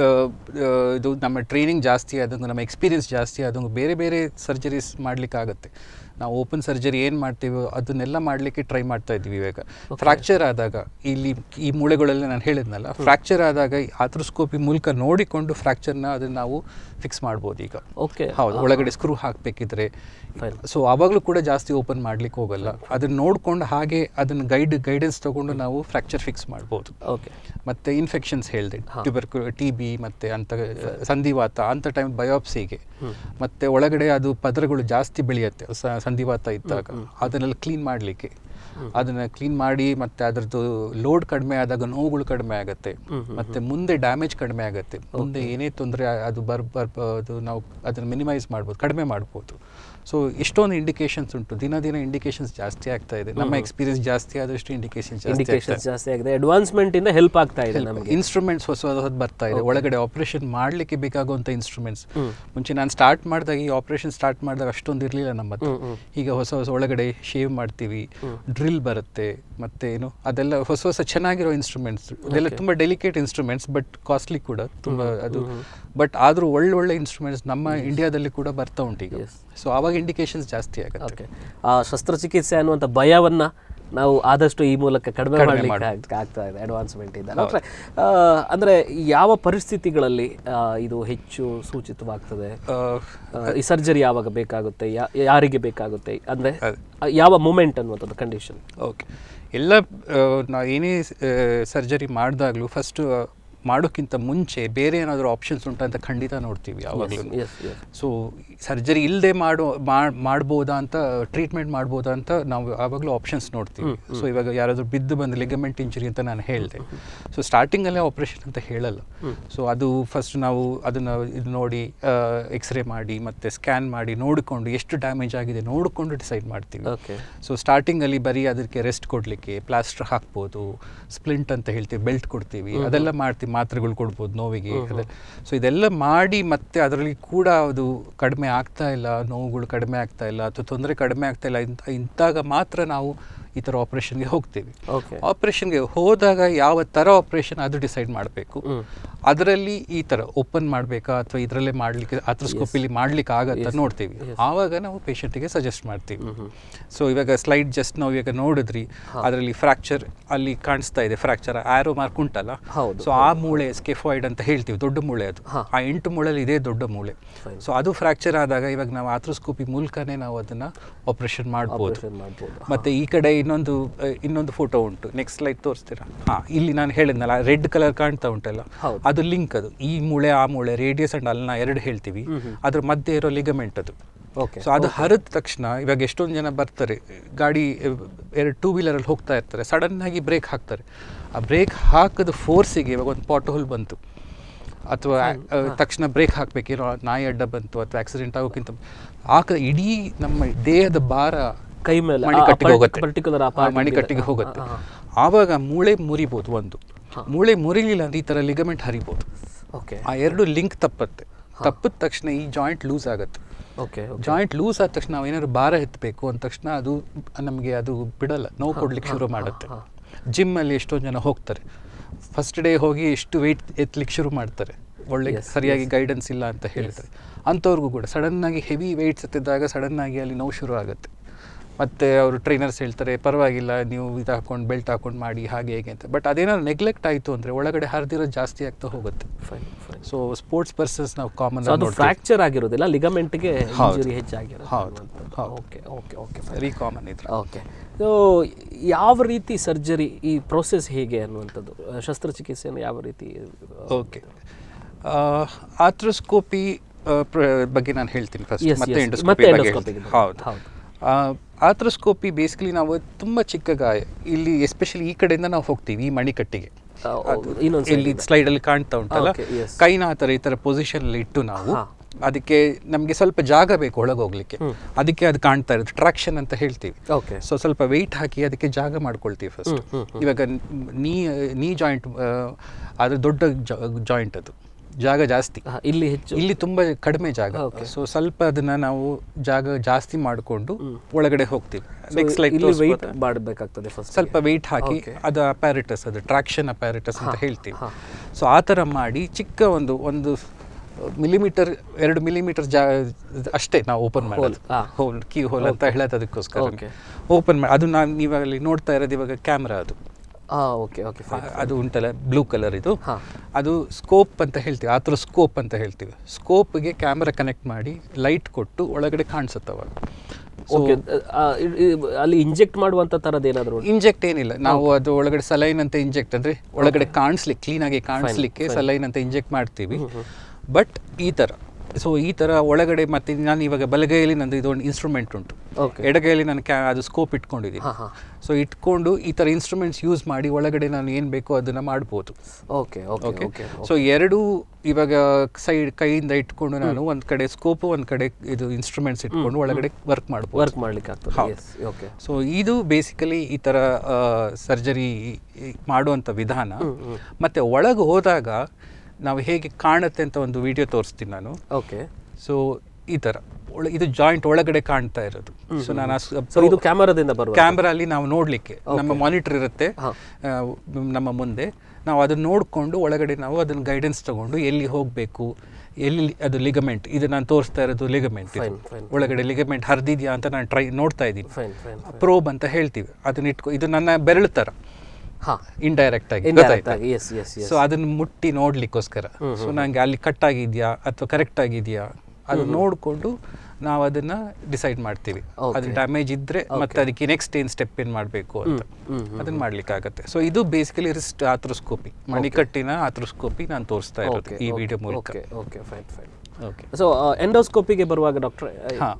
ಇದು ನಮ್ಮ ಟ್ರೈನಿಂಗ್ ಜಾಸ್ತಿ ಆದಂಗೆ ನಮ್ಮ ಎಕ್ಸ್ಪೀರಿಯನ್ಸ್ ಜಾಸ್ತಿ ಆದಂಗೆ ಬೇರೆ ಬೇರೆ ಸರ್ಜರೀಸ್ ಮಾಡ್ಲಿಕ್ಕಾಗತ್ತೆ ನಾವು ಓಪನ್ ಸರ್ಜರಿ ಏನು ಮಾಡ್ತೀವೋ ಅದನ್ನೆಲ್ಲ ಮಾಡಲಿಕ್ಕೆ ಟ್ರೈ ಮಾಡ್ತಾ ಇದ್ವಿ ಇವಾಗ ಫ್ರ್ಯಾಕ್ಚರ್ ಆದಾಗ ಇಲ್ಲಿ ಈ ಮೂಳೆಗಳೆಲ್ಲ ನಾನು ಹೇಳಿದ್ನಲ್ಲ ಫ್ರ್ಯಾಕ್ಚರ್ ಆದಾಗ ಆಥ್ರೋಸ್ಕೋಪಿ ಮೂಲಕ ನೋಡಿಕೊಂಡು ಫ್ರ್ಯಾಕ್ಚರ್ನ ಅದನ್ನು ನಾವು ಫಿಕ್ಸ್ ಮಾಡ್ಬೋದು ಈಗ ಓಕೆ ಹೌದು ಒಳಗಡೆ ಸ್ಕ್ರೂ ಹಾಕಬೇಕಿದ್ರೆ ಸೊ ಆವಾಗಲೂ ಕೂಡ ಜಾಸ್ತಿ ಓಪನ್ ಮಾಡ್ಲಿಕ್ಕೆ ಹೋಗಲ್ಲ ಅದನ್ನ ನೋಡ್ಕೊಂಡು ಹಾಗೆ ಅದನ್ನ ಗೈಡ್ ಗೈಡೆನ್ಸ್ ತಗೊಂಡು ನಾವು ಫ್ರಾಕ್ಚರ್ ಫಿಕ್ಸ್ ಮಾಡ್ಬೋದು ಓಕೆ ಮತ್ತೆ ಇನ್ಫೆಕ್ಷನ್ಸ್ ಹೇಳಿದೆ ಟ್ಯೂಬರ್ಕು ಟಿ ಬಿ ಮತ್ತೆ ಅಂತ ಸಂಧಿವಾತ ಅಂತ ಟೈಮ್ ಬಯೋಪ್ಸಿಗೆ ಮತ್ತೆ ಒಳಗಡೆ ಅದು ಪದರಗಳು ಜಾಸ್ತಿ ಬೆಳೆಯುತ್ತೆ ಸ- ಸಂಧಿವಾತ ಇದ್ದಾಗ ಅದನ್ನೆಲ್ಲ ಕ್ಲೀನ್ ಮಾಡಲಿಕ್ಕೆ ಅದನ್ನ ಕ್ಲೀನ್ ಮಾಡಿ ಮತ್ತೆ ಅದರದ್ದು ಲೋಡ್ ಕಡಿಮೆ ಆದಾಗ ನೋವುಗಳು ಕಡಿಮೆ ಆಗುತ್ತೆ ಮತ್ತೆ ಮುಂದೆ ಡ್ಯಾಮೇಜ್ ಕಡಿಮೆ ಆಗುತ್ತೆ ಮುಂದೆ ಏನೇ ತೊಂದರೆ ಅದು ಬರ್ ಬರ್ ಅದು ನಾವು ಅದನ್ನ ಮಿನಿಮೈಸ್ ಮಾಡ್ಬೋದು ಕಡಿಮೆ ಮಾಡ್ಬೋದು ಸೊ ಎಷ್ಟೊಂದು ಇಂಡಿಕೇಶನ್ಸ್ ಉಂಟು ದಿನ ದಿನ ಇಂಡಿಕೇಶನ್ಸ್ ಜಾಸ್ತಿ ಆಗ್ತಾ ಇದೆ ನಮ್ಮ ಎಕ್ಸ್ಪೀರಿಯನ್ಸ್ ಜಾಸ್ತಿ ಆದಷ್ಟು ಇಂಡಿಕೇಶನ್ ಜಾಸ್ತಿ ಆಗ್ತಾ ಇಂಡಿಕೇಶನ್ಸ್ ಜಾಸ್ತಿ ಆಗಿದೆ ಅಡ್ವಾನ್ಸ್ಮೆಂಟ್ ಇಂದ ಹೆಲ್ಪ್ ಆಗ್ತಾ ಇದೆ ನಮಗೆ ಇನ್ಸ್ಟ್ರೂಮೆಂಟ್ಸ್ ಹೊಸ ಹೊಸದು ಬರ್ತಾ ಇದೆ ಒಳಗಡೆ ಆಪರೇಷನ್ ಮಾಡ್ಲಿಕ್ಕೆ ಬೇಕಾಗುವಂತ ಇನ್ಸ್ಟ್ರೂಮೆಂಟ್ಸ್ ಮುಂಚೆ ನಾನು ಸ್ಟಾರ್ಟ್ ಮಾಡಿದಾಗ ಈ ಆಪರೇಷನ್ ಸ್ಟಾರ್ಟ್ ಮಾಡಿದಾಗ ಅಷ್ಟೊಂದು ಇರಲಿಲ್ಲ ನಮ್ಮ ಹತ್ರ ಈಗ ಹೊಸ ಹೊಸ ಒಳಗಡೆ ಶೇವ್ ಮಾಡ್ತೀವಿ ಡ್ರಿಲ್ ಬರುತ್ತೆ ಮತ್ತೆ ಏನು ಅದೆಲ್ಲ ಹೊಸ ಹೊಸ ಚೆನ್ನಾಗಿರೋ ಇನ್ಸ್ಟ್ರೂಮೆಂಟ್ಸ್ ಅದೆಲ್ಲ ತುಂಬಾ ಡೆಲಿಕೇಟ್ ಇನ್ಸ್ಟ್ರೂಮೆಂಟ್ಸ್ ಬಟ್ ಕಾಸ್ಟ್ಲಿ ಕೂಡ ತುಂಬಾ ಅದು ಬಟ್ ಆದ್ರೂ ಒಳ್ಳೆ ಒಳ್ಳೆ ಇನ್ಸ್ಟ್ರೂಮೆಂಟ್ಸ್ ನಮ್ಮ ಇಂಡಿಯಾದಲ್ಲಿ ಕೂಡ ಬರ್ತಾ ಉಂಟು ಈಗ ಸೊ ಆವಾಗ ಇಂಡಿಕೇಶನ್ಸ್ ಜಾಸ್ತಿ ಆಗುತ್ತೆ ಓಕೆ ಆ ಶಸ್ತ್ರಚಿಕಿತ್ಸೆ ಅನ್ನುವಂಥ ಭಯವನ್ನ ನಾವು ಆದಷ್ಟು ಈ ಮೂಲಕ ಕಡಿಮೆ ಮಾಡಲಿಕ್ಕೆ ಆಗ್- ಆಗ್ತಾ ಇದೆ ಅಡ್ವಾನ್ಸ್ಮೆಂಟ್ ಇಂದ ಡಾಕ್ಟ್ರೆ ಆ, ಅಂದ್ರೆ ಯಾವ ಪರಿಸ್ಥಿತಿಗಳಲ್ಲಿ ಆ, ಇದು ಹೆಚ್ಚು ಸೂಚಿತವಾಗ್ತದೆ ಆ, ಆ, ಈ ಸರ್ಜರಿ ಯಾವಾಗ ಬೇಕಾಗುತ್ತೆ ಯಾ- ಯಾರಿಗೆ ಬೇಕಾಗುತ್ತೆ ಅಂದ್ರೆ ಆ, ಯಾವ ಮೂಮೆಂಟ್ ಅನ್ನುವಂಥದ್ದು ಕಂಡೀಷನ್ ಓಕೆ ಎಲ್ಲ ನಾವು ಏನೇ ಸರ್ಜರಿ ಮಾಡಿದಾಗಲೂ ಫಸ್ಟ್ ಮಾಡೋಕ್ಕಿಂತ ಮುಂಚೆ ಬೇರೆ ಏನಾದರೂ ಆಪ್ಷನ್ಸ್ ಉಂಟಾ ಅಂತ ಖಂಡಿತ ನೋಡ್ತೀವಿ ಯಾವಾಗಲೂ ಎಸ್ ಎಸ್ ಸೊ ಸರ್ಜರಿ ಇಲ್ಲದೆ ಮಾಡೋ ಮಾಡ್- ಮಾಡ್ಬೋದಾ ಅಂತ ಟ್ರೀಟ್ಮೆಂಟ್ ಮಾಡ್ಬೋದಾ ಅಂತ ನಾವು ಆವಾಗಲೂ ಆಪ್ಷನ್ಸ್ ನೋಡ್ತೀವಿ ಸೊ ಇವಾಗ ಯಾರಾದರೂ ಬಿದ್ದು ಬಂದು ಲಿಗಮೆಂಟ್ ಇಂಜುರಿ ಅಂತ ನಾನು ಹೇಳಿದೆ ಸೊ ಸ್ಟಾರ್ಟಿಂಗಲ್ಲೇ ಆಪ್ರೇಷನ್ ಅಂತ ಹೇಳಲ್ಲ ಸೊ ಅದು ಫಸ್ಟ್ ನಾವು ಅದನ್ನು ಇದು ನೋಡಿ ಎಕ್ಸ್ರೇ ಮಾಡಿ ಮತ್ತು ಸ್ಕ್ಯಾನ್ ಮಾಡಿ ನೋಡಿಕೊಂಡು ಎಷ್ಟು ಡ್ಯಾಮೇಜ್ ಆಗಿದೆ ನೋಡಿಕೊಂಡು ಡಿಸೈಡ್ ಮಾಡ್ತೀವಿ ಓಕೆ ಸೊ ಸ್ಟಾರ್ಟಿಂಗಲ್ಲಿ ಬರೀ ಅದಕ್ಕೆ ರೆಸ್ಟ್ ಕೊಡಲಿಕ್ಕೆ ಪ್ಲಾಸ್ಟರ್ ಹಾಕ್ಬೋದು ಸ್ಪ್ಲಿಂಟ್ ಅಂತ ಹೇಳ್ತೀವಿ ಬೆಲ್ಟ್ ಕೊಡ್ತೀವಿ ಅದೆಲ್ಲ ಮಾಡ್ತೀವಿ ಮಾತ್ರೆಗಳು ಕೊಡ್ಬೋದು ನೋವಿಗೆ ಸೊ ಇದೆಲ್ಲ ಮಾಡಿ ಮತ್ತೆ ಅದರಲ್ಲಿ ಕೂಡ ಅದು ಕಡಿಮೆ ಆಗ್ತಾ ಇಲ್ಲ ನೋವುಗಳು ಕಡಿಮೆ ಆಗ್ತಾ ಇಲ್ಲ ಅಥವಾ ತೊಂದರೆ ಕಡಿಮೆ ಆಗ್ತಾ ಇಲ್ಲ ಇಂಥ ಇಂತಾಗ ಮಾತ್ರ ನಾವು ಈ ಥರ ಆಪ್ರೇಷನ್ಗೆ ಹೋಗ್ತೀವಿ ಓಕೆ ಆಪ್ರೇಷನ್ಗೆ ಹೋದಾಗ ಯಾವ ಥರ ಆಪ್ರೇಷನ್ ಅದು ಡಿಸೈಡ್ ಮಾಡಬೇಕು ಅದರಲ್ಲಿ ಈ ಥರ ಓಪನ್ ಮಾಡಬೇಕಾ ಅಥವಾ ಇದರಲ್ಲೇ ಮಾಡಲಿಕ್ಕೆ ಆಥ್ರೋಸ್ಕೋಪಿಲಿ ಮಾಡ್ಲಿಕ್ಕೆ ಆಗತ್ತಾ ನೋಡ್ತೀವಿ ಆವಾಗ ನಾವು ಪೇಷಂಟಿಗೆ ಸಜೆಸ್ಟ್ ಮಾಡ್ತೀವಿ ಸೊ ಇವಾಗ ಸ್ಲೈಡ್ ಜಸ್ಟ್ ನಾವು ಇವಾಗ ನೋಡಿದ್ರಿ ಅದರಲ್ಲಿ ಫ್ರಾಕ್ಚರ್ ಅಲ್ಲಿ ಕಾಣಿಸ್ತಾ ಇದೆ ಫ್ರಾಕ್ಚರ್ ಆರೋ ಮಾರ್ಕ್ ಉಂಟಲ್ಲ ಹೌದು, ಸೊ ಆ ಮೂಳೆ ಸ್ಕೆಫಾಯ್ಡ್ ಅಂತ ಹೇಳ್ತೀವಿ ದೊಡ್ಡ ಮೂಳೆ ಅದು ಆ ಎಂಟು ಮೂಳೆಯಲ್ಲಿ ಇದೇ ದೊಡ್ಡ ಮೂಳೆ ಸೊ ಅದು ಫ್ರಾಕ್ಚರ್ ಆದಾಗ ಇವಾಗ ನಾವು ಆಥ್ರೋಸ್ಕೋಪಿ ಮೂಲಕನೇ ನಾವು ಅದನ್ನ ಆಪರೇಷನ್ ಮಾಡ್ಬೋದು ಆಪರೇಷನ್ ಮಾಡ್ಬೋದು ಮತ್ತೆ ಈ ಕಡೆ ಇನ್ನೊಂದು ಆ, ಇನ್ನೊಂದು ಫೋಟೋ ಉಂಟು ನೆಕ್ಸ್ಟ್ ಸ್ಲೈಡ್ ತೋರಿಸ್ತೀರಾ ಹಾ ಇಲ್ಲಿ ನಾನು ಹೇಳಿದ್ನಲ್ಲ ರೆಡ್ ಕಲರ್ ಕಾಣ್ತಾ ಉಂಟಲ್ಲ ಹೌದು. ಅದು ಲಿಂಕ್ ಅದು ಈ ಮೂಳೆ ಆ ಮೂಳೆ ರೇಡಿಯಸ್ ಅಂಡ್ ಅಲ್ನ ಎರಡು ಹೇಳ್ತೀವಿ ಅದ್ರ ಮಧ್ಯೆ ಇರೋ ಲಿಗಮೆಂಟ್ ಅದು ಓಕೆ ಸೊ ಅದು ಹರಿದ ತಕ್ಷಣ ಇವಾಗ ಎಷ್ಟೊಂದು ಜನ ಬರ್ತಾರೆ ಗಾಡಿ ಅಹ್, ಎರಡು ಟೂ ವೀಲರಲ್ಲಿ ಹೋಗ್ತಾ ಇರ್ತಾರೆ ಸಡನ್ ಆಗಿ ಬ್ರೇಕ್ ಹಾಕ್ತಾರೆ ಆ ಬ್ರೇಕ್ ಹಾಕದ ಫೋರ್ಸಿಗೆ ಇವಾಗ ಒಂದು ಪಾಟ್ ಹೋಲ್ ಬಂತು ಅಥವಾ ಅಹ್, ತಕ್ಷಣ ಬ್ರೇಕ್ ಹಾಕ್ಬೇಕಿರೋ ನಾಯಿ ಅಡ್ಡ ಬಂತು ಅಥವಾ ಆಕ್ಸಿಡೆಂಟ್ ಆಗೋಕ್ಕಿಂತ ಹಾಕದ ಇಡೀ ನಮ್ಮ ದೇಹದ ಭಾರ ಕೈ ಮೇಲೆ ಮಣಿಕಟ್ಟಿಗೆ ಹೋಗುತ್ತೆ ಪರ್ಟಿಕ್ಯುಲರ್ ಆ, ಮಣಿಕಟ್ಟಿಗೆ ಹೋಗುತ್ತೆ ಆವಾಗ ಮೂಳೆ ಮುರಿಬೋದು ಒಂದು ಮೂಳೆ ಮುರಿಲಿಲ್ಲ ಅಂದ್ರೆ ಈ ತರ ಲಿಗಮೆಂಟ್ ಹರಿಬೋದು ಓಕೆ ಆ ಎರಡು ಲಿಂಕ್ ತಪ್ಪತ್ತೆ ತಪ್ಪಿದ ತಕ್ಷಣ ಈ ಜಾಯಿಂಟ್ ಲೂಸ್ ಆಗುತ್ತೆ ಓಕೆ ಜಾಯಿಂಟ್ ಲೂಸ್ ಆದ ತಕ್ಷಣ ನಾವು ಏನಾದ್ರು ಭಾರ ಎತ್ತಬೇಕು ಅಂದ ತಕ್ಷಣ ಅದು ನಮಗೆ ಅದು ಬಿಡಲ್ಲ ನೋವು ಕೊಡ್ಲಿಕ್ಕೆ ಶುರು ಮಾಡುತ್ತೆ ಜಿಮ್ ಅಲ್ಲಿ ಎಷ್ಟೊಂದು ಜನ ಹೋಗ್ತಾರೆ ಫಸ್ಟ್ ಡೇ ಹೋಗಿ ಎಷ್ಟು ವೆಯ್ಟ್ ಎತ್ತಲಿಕ್ಕೆ ಶುರು ಮಾಡ್ತಾರೆ ಒಳ್ಳೆ ಸರಿಯಾಗಿ ಗೈಡೆನ್ಸ್ ಇಲ್ಲ ಅಂತ ಹೇಳ್ತಾರೆ ಅಂಥವ್ರಿಗೂ ಕೂಡ ಸಡನ್ ಆಗಿ ಹೆವಿ ವೆಯ್ಟ್ಸ್ ಎತ್ತಿದಾಗ ಸಡನ್ ಆಗಿ ಅಲ್ಲಿ ನೋವು ಶುರು ಆಗುತ್ತೆ ಮತ್ತೆ ಅವರು ಟ್ರೈನರ್ಸ್ ಹೇಳ್ತಾರೆ ಪರವಾಗಿಲ್ಲ ನೀವು ಇದು ಹಾಕೊಂಡು ಬೆಲ್ಟ್ ಹಾಕೊಂಡು ಮಾಡಿ ಹಾಗೆ ಹೇಗೆ ಅಂತ ಬಟ್ ಅದೇನಾದ್ರು ನೆಗ್ಲೆಕ್ಟ್ ಆಯಿತು ಅಂದರೆ ಒಳಗಡೆ ಹರಿದಿರೋದು ಜಾಸ್ತಿ ಆಗ್ತಾ ಹೋಗುತ್ತೆ fine fine so sports persons ನಾವು ಕಾಮನ್ ಸೊ ಅದು ಫ್ರಾಕ್ಚರ್ ಆಗಿರೋದಿಲ್ಲ ಲಿಗಮೆಂಟ್ಗೆ ಹೌದು. ಇಂಜುರಿ ಹೆಚ್ಚಾಗಿರೋದು ಹೌದು, ಹೌದು. Okay okay okay very common ಇದ್ರೆ ಓಕೆ ಸೊ ಯಾವ ರೀತಿ ಸರ್ಜರಿ ಈ ಪ್ರೋಸೆಸ್ ಹೇಗೆ ಅನ್ನುವಂಥದ್ದು ಆ, ಶಸ್ತ್ರಚಿಕಿತ್ಸೆಯನ್ನು ಯಾವ ರೀತಿ ಓಕೆ ಆಥ್ರೋಸ್ಕೋಪಿ ಬಗ್ಗೆ ನಾನು ಹೇಳ್ತೀನಿ ಫಸ್ಟ್ Yes, ಮತ್ತೆ yes. ಎಂಡೋಸ್ಕೋಪಿ ಮತ್ತೆ ಬಗ್ಗೆ endoscopy ಹೇಳ್ತೀನಿ. ಗೆ ಹೌದು ಹೌದು. ಆಥ್ರೋಸ್ಕೋಪಿ ಬೇಸಿಕಲಿ ನಾವು ತುಂಬ ಚಿಕ್ಕ ಗಾಯ ಇಲ್ಲಿ ಎಸ್ಪೆಷಲಿ ಈ ಕಡೆಯಿಂದ ನಾವು ಹೋಗ್ತೀವಿ ಈ ಮಣಿಕಟ್ಟಿಗೆ ಆ, ಇನ್ನೊಂದು ಇಲ್ಲಿ ಸ್ಲೈಡ್ ಅಲ್ಲಿ ಕಾಣ್ತಾ ಉಂಟಲ್ಲ Okay, yes. ಕೈನ ಆ ಥರ ಈ ಥರ ಪೊಸಿಷನ್ ಅಲ್ಲಿ ಇಟ್ಟು ನಾವು ಹಾ. ಅದಕ್ಕೆ ನಮಗೆ ಸ್ವಲ್ಪ ಜಾಗ ಬೇಕು ಒಳಗೆ ಹೋಗ್ಲಿಕ್ಕೆ ಅದಕ್ಕೆ ಅದು ಕಾಣ್ತಾ ಇರುತ್ತೆ ಟ್ರಾಕ್ಷನ್ ಅಂತ ಹೇಳ್ತೀವಿ ಓಕೆ ಸೊ ಸ್ವಲ್ಪ ವೆಯ್ಟ್ ಹಾಕಿ ಅದಕ್ಕೆ ಜಾಗ ಮಾಡ್ಕೊಳ್ತೀವಿ ಫಸ್ಟ್ ಇವಾಗ ನ್- ನೀ ನೀ ಜಾಯಿಂಟ್ ಅದು ದೊಡ್ಡ ಜಾಯಿಂಟ್ ಅದು ಜಾಗ ಜಾಸ್ತಿ ಇಲ್ಲಿ ಹೆಚ್ಚು ಇಲ್ಲಿ ತುಂಬಾ ಕಡಿಮೆ ಜಾಗ ಸೊ ಸ್ವಲ್ಪ ಅದನ್ನ ನಾವು ಜಾಗ ಜಾಸ್ತಿ ಮಾಡಿಕೊಂಡು ಒಳಗಡೆ ಹೋಗ್ತೀವಿ ನೆಕ್ಸ್ಟ್ ಲೈಕ್ ಇಲ್ಲಿ ವೆಯ್ಟ್ ಮಾಡಬೇಕಾಗ್ತದೆ ಫಸ್ಟ್ ಸ್ವಲ್ಪ ವೆಯ್ಟ್ ಹಾಕಿ ಅದು ಅಪ್ಯಾರಿಟಸ್ ಅದು ಟ್ರಾಕ್ಷನ್ ಅಪ್ಯಾರಿಟಸ್ ಅಂತ ಹೇಳ್ತೀವಿ ಸೊ ಆ ಥರ ಮಾಡಿ ಚಿಕ್ಕ ಒಂದು ಒಂದು ಮಿಲಿಮೀಟರ್ ಎರಡು ಮಿಲಿಮೀಟರ್ ಜಾ ಅಷ್ಟೇ ನಾವು ಓಪನ್ ಮಾಡೋದು ಹಾ. ಹೋಲ್ ಕೀ ಹೋಲ್ ಅಂತ ಹೇಳೋದು ಅದಕ್ಕೋಸ್ಕರ Okay. ಓಪನ್ ಮಾಡಿ ಅದು ನಾನು ನೀವಲ್ಲಿ ನೋಡ್ತಾ ಇರೋದು ಇವಾಗ ಕ್ಯಾಮ್ರಾ ಅದು ಹಾಂ ಓಕೆ ಓಕೆ ಫೈನ್ ಆ- ಅದು ಉಂಟಲ್ಲ ಬ್ಲೂ ಕಲರ್ ಇದು ಹಾ. ಅದು ಸ್ಕೋಪ್ ಅಂತ ಹೇಳ್ತೀವಿ ಆ ಥರ ಸ್ಕೋಪ್ ಅಂತ ಹೇಳ್ತೀವಿ ಸ್ಕೋಪ್ಗೆ ಕ್ಯಾಮ್ರಾ ಕನೆಕ್ಟ್ ಮಾಡಿ ಲೈಟ್ ಕೊಟ್ಟು ಒಳಗಡೆ ಕಾಣಿಸುತ್ತೆ ಅವಾಗ ಓಕೆ ಅಲ್ಲಿ ಇಂಜೆಕ್ಟ್ ಮಾಡುವಂಥ ಥರದ್ದು ಏನಾದರೂ ಇಂಜೆಕ್ಟ್ ಏನಿಲ್ಲ ನಾವು ಅದು ಒಳಗಡೆ ಸಲೈನ್ ಅಂತ ಇಂಜೆಕ್ಟ್ ಅಂದ್ರೆ ಒಳಗಡೆ ಕಾಣಿಸ್ಲಿಕ್ಕೆ ಕ್ಲೀನ್ ಆಗಿ ಕಾಣಿಸ್ಲಿಕ್ಕೆ ಸಲೈನ್ ಅಂತ ಇಂಜೆಕ್ಟ್ ಮಾಡ್ತೀವಿ ಬಟ್ ಈ ತರ ಸೊ ಈ ಥರ ಒಳಗಡೆ ಮತ್ತೆ ನಾನು ಇವಾಗ ಬಲಗೈಯಲ್ಲಿ ನಂದು ಇದೊಂದು ಇನ್ಸ್ಟ್ರೂಮೆಂಟ್ ಉಂಟು ಓಕೆ ಎಡಗೈಯಲ್ಲಿ ನಾನು ಕ್ಯಾ ಅದು ಸ್ಕೋಪ್ ಇಟ್ಕೊಂಡಿದ್ದೀನಿ ಹಾ ಹಾ ಸೊ ಇಟ್ಕೊಂಡು ಈ ಥರ ಇನ್ಸ್ಟ್ರೂಮೆಂಟ್ಸ್ ಯೂಸ್ ಮಾಡಿ ಒಳಗಡೆ ನಾನು ಏನು ಬೇಕೋ ಅದನ್ನು ಮಾಡ್ಬೋದು okay okay okay okay so ಎರಡು ಇವಾಗ ಸೈಡ್ ಕೈಯಿಂದ ಇಟ್ಕೊಂಡು ನಾನು ಒಂದು ಕಡೆ ಸ್ಕೋಪು ಒಂದು ಕಡೆ ಇದು ಇನ್ಸ್ಟ್ರೂಮೆಂಟ್ಸ್ ಇಟ್ಕೊಂಡು ಒಳಗಡೆ ವರ್ಕ್ ಮಾಡ್ಬೋದು ವರ್ಕ್ ಮಾಡ್ಲಿಕ್ಕೆ ಆಗ್ತದೆ ಹೌದು. ಎಸ್ ಓಕೆ ಸೊ ಇದು ಬೇಸಿಕಲಿ ಈ ಥರ ಸರ್ಜರಿ ಮಾಡುವಂಥ ವಿಧಾನ ಮತ್ತು ಒಳಗೆ ಹೋದಾಗ ನಾವು ಹೇಗೆ ಕಾಣುತ್ತೆ ಅಂತ ಒಂದು ವಿಡಿಯೋ ತೋರಿಸ್ತೀನಿ ನಾನು ಓಕೆ ಸೊ ಈ ಥರ ಒಳ ಇದು ಜಾಯಿಂಟ್ ಒಳಗಡೆ ಕಾಣ್ತಾ ಇರೋದು ಸೊ ನಾನು ಸೊ ಇದು ಕ್ಯಾಮರಾದಿಂದ ಬರುವ ಕ್ಯಾಮ್ರಾ ಅಲ್ಲಿ ನಾವು ನೋಡ್ಲಿಕ್ಕೆ ನಮ್ಮ ಮಾನಿಟರ್ ಇರುತ್ತೆ ಹಾ. ಆ, ನಮ್ಮ ಮುಂದೆ ನಾವು ಅದನ್ನ ನೋಡಿಕೊಂಡು ಒಳಗಡೆ ನಾವು ಅದನ್ನ ಗೈಡೆನ್ಸ್ ತಗೊಂಡು ಎಲ್ಲಿ ಹೋಗಬೇಕು ಎಲ್ಲಿ ಅದು ಲಿಗಮೆಂಟ್ ಇದು ನಾನು ತೋರಿಸ್ತಾ ಇರೋದು ಲಿಗಮೆಂಟ್ Fine, fine. ಒಳಗಡೆ ಲಿಗಮೆಂಟ್ ಹರಿದಿದ್ಯಾ ಅಂತ ನಾನು ಟ್ರೈ ನೋಡ್ತಾ ಇದ್ದೀನಿ ಫೈನ್ ಫೈನ್ ಪ್ರೋಬ್ ಅಂತ ಹೇಳ್ತೀವಿ ಅದನ್ನ ಇಟ್ಕೊ ಇದು ನನ್ನ ಬೆರಳು ಥರ ಹಾ ಇಂಡೈರೆಕ್ಟ್ ಆಗಿ ಇಂಡೈರೆಕ್ಟ್ ಗೊತ್ತಾಯ್ತಾ ಆಗಿ ಎಸ್ ಎಸ್ ಎಸ್ ಸೊ ಅದನ್ನ ಮುಟ್ಟಿ ನೋಡ್ಲಿಕ್ಕೋಸ್ಕರ ಸೊ ನಂಗೆ ಅಲ್ಲಿ ಕಟ್ ಆಗಿದ್ಯಾ ಅಥವಾ ಕರೆಕ್ಟ್ ಆಗಿದೆಯಾ ಅದು ನೋಡಿಕೊಂಡು ನಾವು ಅದನ್ನ ಡಿಸೈಡ್ ಮಾಡ್ತೀವಿ ಅದು ಡ್ಯಾಮೇಜ್ ಇದ್ರೆ ಮತ್ತೆ ಅದಕ್ಕೆ ನೆಕ್ಸ್ಟ್ ಏನು ಸ್ಟೆಪ್ ಏನು ಮಾಡಬೇಕು ಅಂತ ಅದನ್ನ ಮಾಡ್ಲಿಕ್ಕೆ ಆಗುತ್ತೆ ಸೊ ಇದು ಬೇಸಿಕಲಿ ರಿಸ್ಟ್ ಆಥ್ರೋಸ್ಕೋಪಿ ಮಣಿಕಟ್ಟಿನ ಆಥ್ರೋಸ್ಕೋಪಿ ನಾನು ತೋರಿಸ್ತಾ ಇರೋದು ಈ ವಿಡಿಯೋ ಮೂಲಕ okay okay fine fine okay so ಎಂಡೋಸ್ಕೋಪಿಗೆ ಬರುವಾಗ ಡಾಕ್ಟ್ರೆ ಹಾ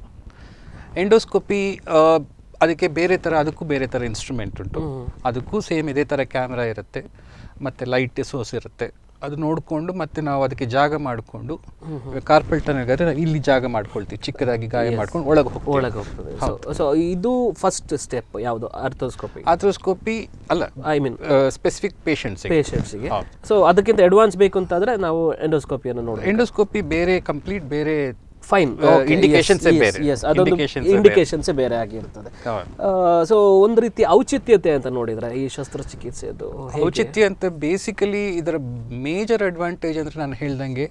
ಎಂಡೋಸ್ಕೋಪಿ ಅದಕ್ಕೆ ಬೇರೆ ಥರ ಅದಕ್ಕೂ ಬೇರೆ ಥರ ಇನ್ಸ್ಟ್ರೂಮೆಂಟ್ ಉಂಟು ಅದಕ್ಕೂ ಸೇಮ್ ಇದೇ ಥರ ಕ್ಯಾಮ್ರಾ ಇರುತ್ತೆ ಮತ್ತು ಲೈಟ್ ಸೋರ್ಸ್ ಇರುತ್ತೆ ಅದು ನೋಡಿಕೊಂಡು ಮತ್ತೆ ನಾವು ಅದಕ್ಕೆ ಜಾಗ ಮಾಡಿಕೊಂಡು ಕಾರ್ಪಲ್ ಟನಗಾದ್ರೆ ಇಲ್ಲಿ ಜಾಗ ಮಾಡ್ಕೊಳ್ತೀವಿ ಚಿಕ್ಕದಾಗಿ ಗಾಯ ಮಾಡ್ಕೊಂಡು ಒಳಗೆ ಹೋಗ್ತೀವಿ ಒಳಗೆ ಹೋಗ್ತದೆ ಸೊ ಸೊ ಇದು ಫಸ್ಟ್ ಸ್ಟೆಪ್ ಯಾವುದು ಅರ್ಥೋಸ್ಕೋಪಿ ಆಥ್ರೋಸ್ಕೋಪಿ ಅಲ್ಲ ಐ ಮೀನ್ ಸ್ಪೆಸಿಫಿಕ್ ಪೇಷಂಟ್ಸ್ ಪೇಷಂಟ್ಸಿಗೆ ಹೌದು. ಸೊ ಅದಕ್ಕಿಂತ ಅಡ್ವಾನ್ಸ್ ಬೇಕು ಅಂತಾದ್ರೆ ನಾವು ಎಂಡೋಸ್ಕೋಪಿಯನ್ನು ನೋಡಬೇಕು ಎಂಡೋಸ್ಕೋಪಿ ಬೇರೆ ಕಂಪ್ಲೀಟ್ ಬೇರೆ ಫೈನ್ ಆ, indications ಏ ಬೇರೆ. ಎಸ್ ಅದೊಂದು Indications ಏ ಬೇರೆ. ಇಂಡಿಕೇಶನ್ಸೇ ಬೇರೆ ಆಗಿರ್ತದೆ ಹೌದು. ಸೊ ಒಂದು ರೀತಿ ಔಚಿತ್ಯತೆ ಅಂತ ನೋಡಿದ್ರೆ ಈ ಶಸ್ತ್ರಚಿಕಿತ್ಸೆದು ಹೇಗೆ? ಔಚಿತ್ಯ ಅಂತ ಬೇಸಿಕಲಿ ಇದರ ಮೇಜರ್ ಅಡ್ವಾಂಟೇಜ್ ಅಂದ್ರೆ ನಾನು ಹೇಳ್ದಂಗೆ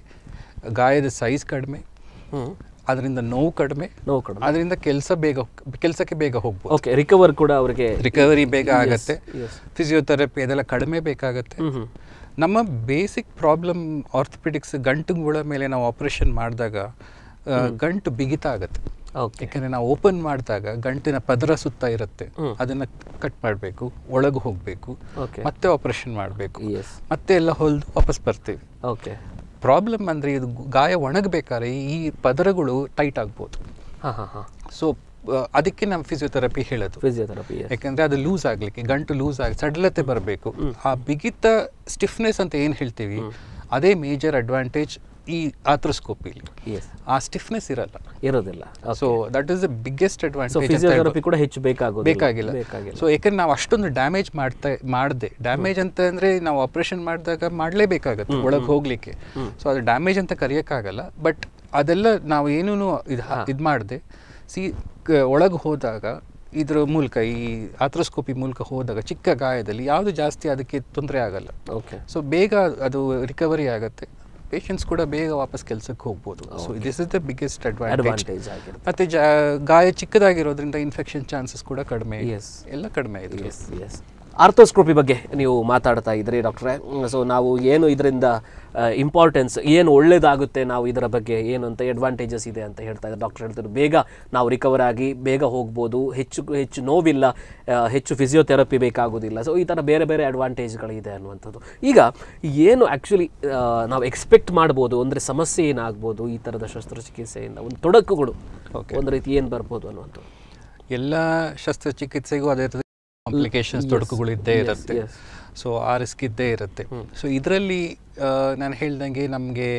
ಗಾಯದ ಸೈಜ್ ಕಡಿಮೆ ಹ್ಮ್ ಅದರಿಂದ ನೋವು ಕಡಿಮೆ ನೋವು ಕಡಿಮೆ ಅದರಿಂದ ಕೆಲಸ ಬೇಗ ಕೆಲಸಕ್ಕೆ ಬೇಗ ಹೋಗ್ಬೋದು ಓಕೆ ರಿಕವರ್ ಕೂಡ ಅವರಿಗೆ ರಿಕವರಿ ಬೇಗ ಆಗತ್ತೆ yes. ಫಿಸಿಯೋಥೆರಪಿ ಅದೆಲ್ಲ ಕಡಿಮೆ ಬೇಕಾಗತ್ತೆ ಹ್ಮ್ ಹ್ಮ್ ನಮ್ಮ ಬೇಸಿಕ್ ಪ್ರಾಬ್ಲಮ್ ಆರ್ಥೋಪೆಡಿಕ್ಸ್ ಗಂಟುಗಳ ಮೇಲೆ ನಾವು ಆಪರೇಷನ್ ಮಾಡಿದಾಗ ಆ, ಗಂಟು ಬಿಗಿತ ಆಗತ್ತೆ ಓಕೆ ಯಾಕಂದ್ರೆ ನಾವು ಓಪನ್ ಮಾಡಿದಾಗ ಗಂಟಿನ ಪದರ ಸುತ್ತ ಇರುತ್ತೆ ಅದನ್ನ ಕಟ್ ಮಾಡಬೇಕು ಒಳಗೆ ಹೋಗಬೇಕು ಓಕೆ ಮತ್ತೆ ಆಪರೇಷನ್ ಮಾಡಬೇಕು ಎಸ್ ಮತ್ತೆ ಎಲ್ಲ ಹೊಲ್ದು ವಾಪಸ್ ಬರ್ತೀವಿ ಓಕೆ ಪ್ರಾಬ್ಲಮ್ ಅಂದರೆ ಇದು ಗಾಯ ಒಣಗಬೇಕಾದ್ರೆ ಈ ಪದರಗಳು ಟೈಟ್ ಆಗ್ಬೋದು ಹಾಂ ಹಾಂ ಹಾಂ ಸೊ ಅದಕ್ಕೆ ನಾವು ಫಿಸಿಯೋಥೆರಪಿ ಹೇಳೋದು ಫಿಸಿಯೋಥೆರಪಿ ಯಾಕಂದ್ರೆ ಅದು ಲೂಸ್ ಆಗ್ಲಿಕ್ಕೆ ಗಂಟು ಲೂಸ್ ಆಗಿ ಸಡಲತೆ ಬರಬೇಕು ಆ ಬಿಗಿತ ಸ್ಟಿಫ್ನೆಸ್ ಅಂತ ಏನು ಹೇಳ್ತೀವಿ ಅದೇ ಮೇಜರ್ ಅಡ್ವಾಂಟೇಜ್ ಈ ಆಥ್ರೋಸ್ಕೋಪಿಲಿ ಎಸ್ ಆ ಸ್ಟಿಫ್ನೆಸ್ ಇರಲ್ಲ ಇರೋದಿಲ್ಲ so that is the biggest so advantage physiotherapy ಕೂಡ ಹೆಚ್ಚು ಬೇಕಾಗೋದು ಬೇಕಾಗಿಲ್ಲ ಬೇಕಾಗಿಲ್ಲ ಸೊ ಯಾಕಂದ್ರೆ ನಾವು ಅಷ್ಟೊಂದು ಡ್ಯಾಮೇಜ್ ಮಾಡ್ತಾ ಮಾಡಿದೆ ಡ್ಯಾಮೇಜ್ ಅಂತ ಅಂದ್ರೆ ನಾವು ಆಪರೇಷನ್ ಮಾಡಿದಾಗ ಮಾಡಲೇಬೇಕಾಗತ್ತೆ ಒಳಗೆ ಹೋಗ್ಲಿಕ್ಕೆ ಸೊ ಅದು ಡ್ಯಾಮೇಜ್ ಅಂತ ಕರೆಯೋಕ್ಕಾಗಲ್ಲ ಬಟ್ ಅದೆಲ್ಲ ನಾವು ಏನೂ ಇದು ಇದು ಮಾಡಿದೆ ಸಿ ಒಳಗೆ ಹೋದಾಗ ಇದ್ರ ಮೂಲಕ ಈ ಆಥ್ರೋಸ್ಕೋಪಿ ಮೂಲಕ ಹೋದಾಗ ಚಿಕ್ಕ ಗಾಯದಲ್ಲಿ ಯಾವುದು ಜಾಸ್ತಿ ಅದಕ್ಕೆ ತೊಂದರೆ ಆಗಲ್ಲ ಓಕೆ ಸೊ ಬೇಗ ಅದು ರಿಕವರಿ ಆಗುತ್ತೆ ಪೇಷಂಟ್ಸ್ ಕೂಡ ಬೇಗ ವಾಪಸ್ ಕೆಲಸಕ್ಕೆ ಹೋಗ್ಬೋದು so this is the biggest advantage advantage ಆಗಿರುತ್ತೆ ಮತ್ತೆ ಜಾ ಗಾಯ ಚಿಕ್ಕದಾಗಿರೋದ್ರಿಂದ ಇನ್ಫೆಕ್ಷನ್ ಚಾನ್ಸಸ್ ಕೂಡ ಕಡಿಮೆ ಇದೆ. Yes. ಎಲ್ಲ ಕಡಿಮೆ ಇದೆ ಎಸ್ ಎಸ್ ಆರ್ಥೋಸ್ಕೋಪಿ ಬಗ್ಗೆ ನೀವು ಮಾತಾಡ್ತಾ ಇದ್ರಿ ಡಾಕ್ಟ್ರೆ ಸೊ ನಾವು ಏನು ಇದರಿಂದ ಇಂಪಾರ್ಟೆನ್ಸ್ ಏನು ಒಳ್ಳೇದಾಗುತ್ತೆ ನಾವು ಇದರ ಬಗ್ಗೆ ಏನು ಅಂತ ಅಡ್ವಾಂಟೇಜಸ್ ಇದೆ ಅಂತ ಹೇಳ್ತಾ ಇದ್ದಾರೆ ಡಾಕ್ಟರ್ ಹೇಳ್ತಾರೆ ಬೇಗ ನಾವು ರಿಕವರ್ ಆಗಿ ಬೇಗ ಹೋಗ್ಬೋದು ಹೆಚ್ಚು ಹೆಚ್ಚು ನೋವಿಲ್ಲ ಆ, ಹೆಚ್ಚು ಫಿಸಿಯೋಥೆರಪಿ ಬೇಕಾಗೋದಿಲ್ಲ ಸೊ ಈ ಥರ ಬೇರೆ ಬೇರೆ ಅಡ್ವಾಂಟೇಜ್ಗಳಿದೆ ಅನ್ನುವಂಥದ್ದು ಈಗ ಏನು ಆ್ಯಕ್ಚುಲಿ ನಾವು ಎಕ್ಸ್ಪೆಕ್ಟ್ ಮಾಡ್ಬೋದು ಅಂದರೆ ಸಮಸ್ಯೆ ಏನಾಗ್ಬೋದು ಈ ಥರದ ಶಸ್ತ್ರಚಿಕಿತ್ಸೆಯಿಂದ ಒಂದು ತೊಡಕುಗಳು ಒಂದು ರೀತಿ ಏನು ಬರ್ಬೋದು ಅನ್ನುವಂಥದ್ದು ಎಲ್ಲ ಶಸ್ತ್ರಚಿಕಿತ್ಸೆಗೂ ಅದೇ ಕಾಂಪ್ಲಿಕೇಶನ್ಸ್ ತೊಡಕುಗಳು ಇದ್ದೇ ಇರುತ್ತೆ yes. ಸೊ ಆ ರಿಸ್ಕ್ ಇದ್ದೇ ಇರುತ್ತೆ ಸೊ ಇದರಲ್ಲಿ ನಾನು ಹೇಳ್ದಂಗೆ ನಮಗೆ